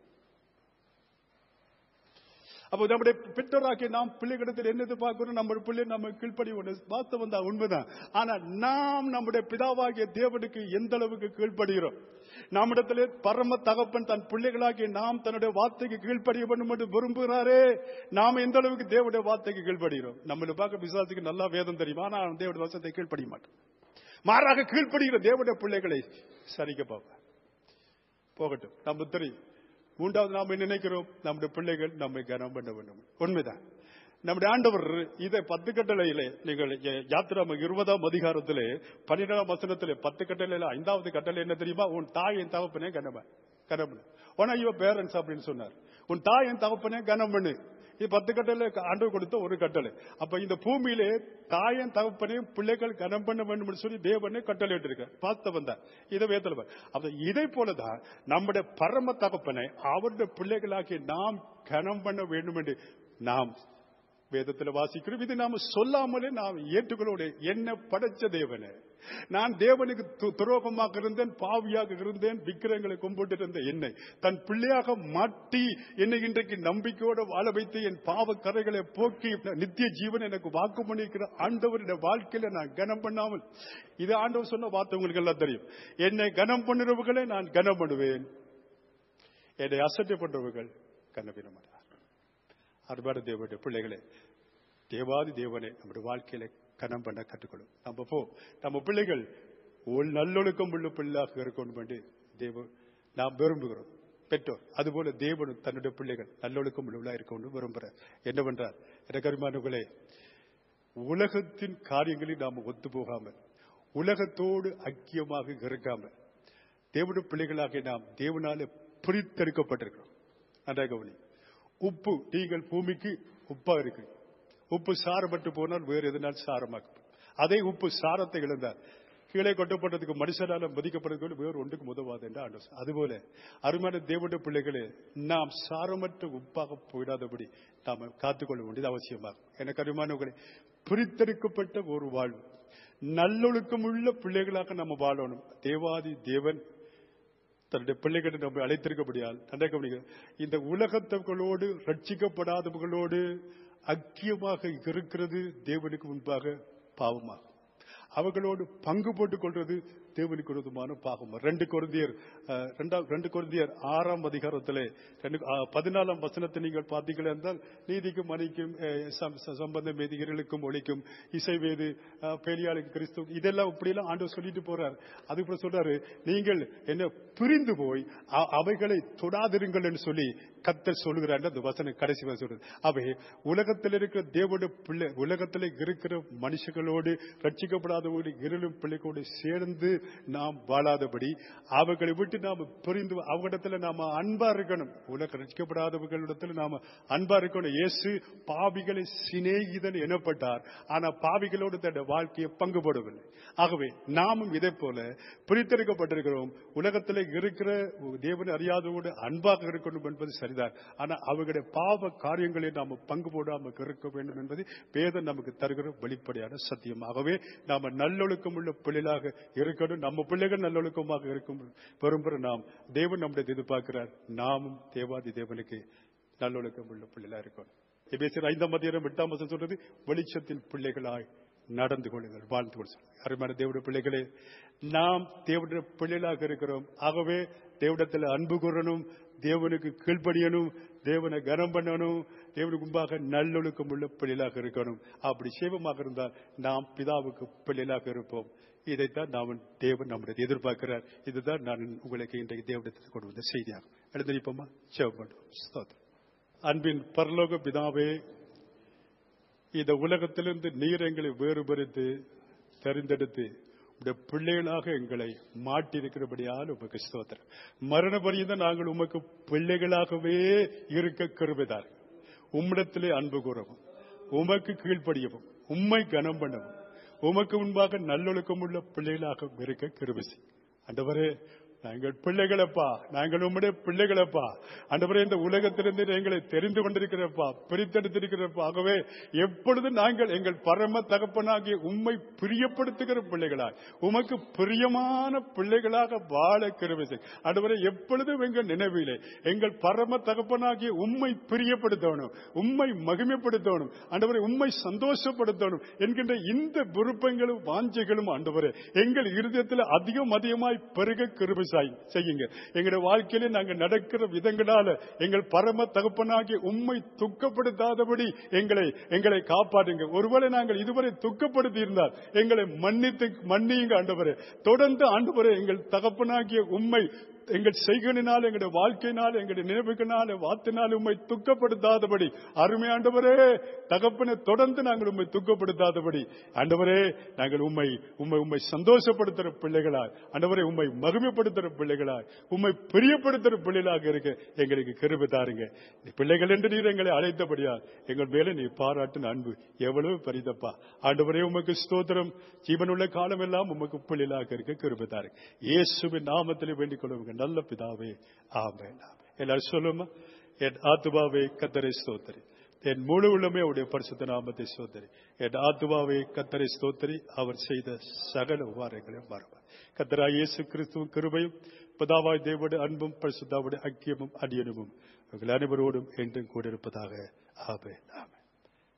அப்போ நம்முடைய பெற்றோராக்கி நாம் பிள்ளைகளிடத்தில் என்ன எதிர்பார்க்கிறோம் நம்ம பிள்ளை நம்ம கீழ்ப்படி ஒன்று வாஸ்தவம் தான் உண்மைதான் ஆனா நாம் நம்முடைய பிதாவாகிய தேவனுக்கு எந்த அளவுக்கு கீழ்ப்படுகிறோம் நம்மிடத்திலே பரம தகப்பன் தன் பிள்ளைகளாகிய நாம் தன்னுடைய வார்த்தைக்கு கீழ்ப்படிய வேண்டும் என்று விரும்புகிறாரே நாம் எந்த அளவுக்கு தேவனுடைய வார்த்தைக்கு கீழ்ப்படுகிறோம் நம்மளை பார்க்க விசுவாசிக்கு நல்லா வேதம் தெரியுமா ஆனால் தேவனுடைய வசத்தை கீழ்ப்படிய மாட்டோம் மாறாக கீழ்ப்படுகிற தேவனுடைய பிள்ளைகளை சரிக்க பார்ப்பேன் போகட்டும் நம்ம தெரியும் மூன்றாவது நாம் நினைக்கிறோம் நம்முடைய பிள்ளைகள் நம்மை கனம் பண்ண வேண்டும் உண்மைதான் நம்முடைய ஆண்டவர் இதை பத்து கட்டளையிலே நீங்கள் யாத்திராம இருபதாம் அதிகாரத்திலே பன்னிரெண்டாம் வசனத்திலே பத்து கட்டளையில ஐந்தாவது கட்டளை என்ன தெரியுமா உன் தாயின் தகப்பனே கனம கனம் ஒன் யுவர் பேரண்ட்ஸ் அப்படின்னு சொன்னார் உன் தாயின் தகப்பனே கனம் பண்ணு இது பத்து கட்டளை ஆண்டு கொடுத்த ஒரு கட்டளை அப்ப இந்த பூமியிலே தாயன் தகப்பனையும் பிள்ளைகள் கனம் பண்ண வேண்டும் சொல்லி தேவனே கட்டளை இருக்க பார்த்து வந்தார் இதை வேத்தல அப்ப இதை போலதான் நம்முடைய பரம தகப்பனை அவருடைய பிள்ளைகளாக்கி நாம் கனம் பண்ண வேண்டும் என்று நாம் வேதத்தில் வாசிக்கிறோம் இது நாம சொல்லாமலே நாம் ஏற்றுக்கொள்ள என்ன படைச்ச தேவனே நான் தேவனுக்கு துரோகமாக இருந்தேன் பாவியாக இருந்தேன் விக்கிரங்களை கும்பிட்டு இருந்த என்னை தன் பிள்ளையாக மாட்டி என்னை இன்றைக்கு நம்பிக்கையோடு வாழ வைத்து என் பாவ கரைகளை போக்கி நித்திய ஜீவன் எனக்கு வாக்கு பண்ணியிருக்கிற ஆண்டவருடைய வாழ்க்கையில நான் கனம் பண்ணாமல் இது ஆண்டவர் சொன்ன வார்த்தை உங்களுக்கு எல்லாம் தெரியும் என்னை கனம் பண்ணுறவர்களை நான் கனம் பண்ணுவேன் என்னை அசட்டை பண்றவர்கள் கனவிட மாட்டார் அருபாடு தேவனுடைய பிள்ளைகளே தேவாதி தேவனை நம்முடைய வாழ்க்கையில கனம் பண்ண கற்றுக்கொள்ளும் நம்ம போ நம்ம பிள்ளைகள் ஒரு நல்லொழுக்கம் உள்ள பிள்ளையாக இருக்கணும் என்று தேவ நாம் விரும்புகிறோம் பெற்றோர் அதுபோல தேவனும் தன்னுடைய பிள்ளைகள் நல்லொழுக்கம் உள்ளவர்களா இருக்கணும் விரும்புகிறார் என்னவென்றால் எனக்கு அருமானவர்களே உலகத்தின் காரியங்களில் நாம் ஒத்து போகாமல் உலகத்தோடு ஐக்கியமாக இருக்காமல் தேவனுடைய பிள்ளைகளாக நாம் தேவனால பிரித்தெடுக்கப்பட்டிருக்கிறோம் நன்றாக கவனி உப்பு நீங்கள் பூமிக்கு உப்பா இருக்கு உப்பு சாரப்பட்டு போனால் வேறு எதனால் சாரமாக்கும் அதே உப்பு சாரத்தை இழந்தார் கீழே கொட்டப்பட்டதுக்கு மனுஷனால மதிக்கப்படுறது வேறு ஒன்றுக்கு உதவாது என்று ஆண்டு அதுபோல அருமையான தேவனுடைய பிள்ளைகளே நாம் சாரமற்ற உப்பாக போயிடாதபடி நாம் காத்துக்கொள்ள வேண்டியது அவசியமாகும் எனக்கு அருமானவர்களே பிரித்தெடுக்கப்பட்ட ஒரு வாழ்வு நல்லொழுக்கம் உள்ள பிள்ளைகளாக நம்ம வாழணும் தேவாதி தேவன் தன்னுடைய பிள்ளைகளை நம்ம அழைத்திருக்கபடியால் நன்றாக கவனிங்க இந்த உலகத்தவர்களோடு ரட்சிக்கப்படாதவர்களோடு ஐக்கியமாக இருக்கிறது தேவனுக்கு முன்பாக பாவமாகும் அவர்களோடு பங்கு போட்டுக் கொள்வது தேவனுக்கு விரோதமான பாகம் ரெண்டு குருந்தியர் அஹ், ரெண்டாம் ரெண்டு குருந்தியர் ஆறாம் அதிகாரத்திலே ரெண்டு அஹ், பதினாலாம் வசனத்தை நீங்கள் பார்த்தீர்கள் என்றால் நீதிக்கும் மணிக்கும் அஹ், சம்- ச- சம்பந்தம் வேதிகளுக்கும் ஒழிக்கும் இசைவேது அஹ், பேலியாளுக்கு கிறிஸ்து இதெல்லாம் இப்படியெல்லாம் ஆண்டவர் சொல்லிட்டு போறார் அதுக்கு சொல்றாரு நீங்கள் என்ன பிரிந்து போய் அ- அவைகளை தொடாதிருங்கள் என்று சொல்லி கத்தர் சொல்லுகிறார் அந்த வசனம் கடைசி வசனம் சொல்றது அவை உலகத்தில் இருக்கிற தேவனுடைய பிள்ளை உலகத்தில் இருக்கிற மனுஷங்களோடு ரட்சிக்கப்படாதவர்களோடு இருளும் பிள்ளைகளோடு சேர்ந்து நாம் வாழாதபடி அவர்களை விட்டு நாம பிரிந்து அவங்களிடத்துல நாம அன்பா இருக்கணும் உலக ரட்சிக்கப்படாதவர்களிடத்துல நாம அன்பா இருக்கணும் இயேசு பாவிகளை சிநேகிதன் எனப்பட்டார் ஆனா பாவிகளோடு தன்னுடைய வாழ்க்கையை பங்குபடவில்லை ஆகவே நாமும் இதை போல பிரித்தெடுக்கப்பட்டிருக்கிறோம் உலகத்தில் இருக்கிற தேவனை அறியாதவோடு அன்பாக இருக்கணும் என்பது சரிதான் ஆனா அவர்களுடைய பாவ காரியங்களை நாம பங்கு போடாமல் இருக்க வேண்டும் என்பது வேதம் நமக்கு தருகிற வெளிப்படையான சத்தியமாகவே நாம நல்லொழுக்கம் உள்ள பிள்ளைகளாக இருக்கணும் நம்ம பிள்ளைகள் நல்லொழுக்கமாக இருக்கும் பெரும்பெற நாம் தேவன் நம்முடைய எதிர்பார்க்கிறார் நாமும் தேவாதி தேவனுக்கு நல்லொழுக்கம் உள்ள பிள்ளைகளா இருக்கணும் எபேசியர் ஐந்தாம் அதிகாரம் எட்டாம் வசனம் சொல்றது வெளிச்சத்தின் பிள்ளைகளாய் நடந்து கொள்ளுங்கள் வாழ்ந்து கொள் அருமையான தேவனுடைய பிள்ளைகளே நாம் தேவனுடைய பிள்ளைகளாக இருக்கிறோம் ஆகவே தேவனிடத்தில் அன்பு கூறணும் தேவனுக்கு கீழ்ப்படியணும் தேவனை கனம் பண்ணணும் தேவனுக்கு முன்பாக நல்லொழுக்கம் உள்ள பிள்ளைகளாக இருக்கணும் அப்படி சேவமாக இருந்தால் நாம் பிதாவுக்கு பிள்ளைகளாக இருப்போம் இதைத்தான் நாம் தேவன் நம்முடைய எதிர்பார்க்கிறார் இதுதான் நான் உங்களுக்கு இன்றைக்கு தேவனிடத்தில் கொண்டு வந்த செய்தியாகும் எழுந்திருப்போமா சேவம் பண்ணுவோம் ஸ்தோத்திரம். அன்பின் பரலோக பிதாவே இந்த உலகத்திலிருந்து நீர் எங்களை வேறுபடுத்தி தெரிந்தெடுத்து உடைய பிள்ளைகளாக எங்களை மாட்டியிருக்கிறபடியால் உமக்கு ஸ்தோத்திரம் மரண பரியந்தம் நாங்கள் உமக்கு பிள்ளைகளாகவே இருக்க கருவிதார் உம்மிடத்திலே அன்பு கூறவும் உமக்கு கீழ்ப்படியவும் உம்மை கனம் பண்ணவும் உமக்கு முன்பாக நல்லொழுக்கம் உள்ள பிள்ளைகளாக இருக்க கிருபிசி ஆண்டவரே நாங்கள் பிள்ளைகளப்பா நாங்கள் உம்முடைய பிள்ளைகளப்பா ஆண்டவரே இந்த உலகத்திலிருந்து எங்களை தெரிந்து கொண்டிருக்கிறப்பா பிரித்தெடுத்திருக்கிறப்பா ஆகவே எப்பொழுது நாங்கள் எங்கள் பரம தகப்பனாகிய உம்மை பிரியப்படுத்துகிற பிள்ளைகளாய் உமக்கு பிரியமான பிள்ளைகளாக வாழ கிருபிசை ஆண்டவரே எப்பொழுதும் எங்கள் நினைவிலே எங்கள் பரம தகப்பனாகிய உம்மை பிரியப்படுத்தணும் உம்மை மகிமைப்படுத்தணும் ஆண்டவரை உம்மை சந்தோஷப்படுத்தணும் என்கின்ற இந்த விருப்பங்களும் வாஞ்சைகளும் ஆண்டவரே எங்கள் இருதயத்தில் அதிகம் அதிகமாய் பெருக கிருபை சாய்- செய்யுங்க எங்களுடைய வாழ்க்கையில நாங்கள் நடக்கிற விதங்களால எங்கள் பரம தகப்பனாகிய உம்மை துக்கப்படுத்தாதபடி எங்களை எங்களை காப்பாற்றுங்க ஒருவேளை நாங்கள் இதுவரை துக்கப்படுத்தி இருந்தால் எங்களை மன்னித்து மன்னியுங்க ஆண்டவரே தொடர்ந்து ஆண்டவரே எங்கள் தகப்பனாகிய உம்மை எங்கள் செய்கனினால் எங்களுடைய வாழ்க்கையினால் எங்களுடைய நினைவுகளினால் வாத்தினால் உண்மை துக்கப்படுத்தாதபடி அருமை ஆண்டவரே தகப்பனை தொடர்ந்து நாங்கள் உண்மை துக்கப்படுத்தாதபடி ஆண்டவரே நாங்கள் உண்மை உண்மை உண்மை சந்தோஷப்படுத்துற பிள்ளைகளாய் ஆண்டவரே உண்மை மகிமைப்படுத்துற பிள்ளைகளாய் உண்மை பிரியப்படுத்துற பிள்ளைகளாக இருக்க எங்களுக்கு கிருபை தாருங்க நீ பிள்ளைகள் என்று நீர் எங்களை அழைத்தபடியால் எங்கள் மேல நீ பாராட்டின அன்பு எவ்வளவு பரிதப்பா ஆண்டவரே உமக்கு ஸ்தோத்திரம் ஜீவனுள்ள காலம் எல்லாம் உமக்கு பிள்ளைகளாக இருக்க கிருபை தாருங்க இயேசுவின் நாமத்திலே வேண்டிக் கொள்ளுங்க நல்ல பிதாவே ஆமென் ஆமென். எல்லாரும் சொல்லுமா என் ஆத்துபாவே கத்தரை ஸ்தோத்திரி என் முழு உள்ளமே அவருடைய பரிசுத்த நாமத்தை ஸ்தோத்திரி என் ஆத்துபாவே கத்தரை ஸ்தோத்திரி அவர் செய்த சகல உபாரங்களையும் மறவார் கத்தரா இயேசு கிறிஸ்துவும் கிருபையும் பிதாவாய் தேவோட அன்பும் பரிசுத்தாவுடைய ஐக்கியமும் அடியனுமும் உங்கள் அனைவரோடும் என்றும் கூட இருப்பதாக ஆமென் ஆமென்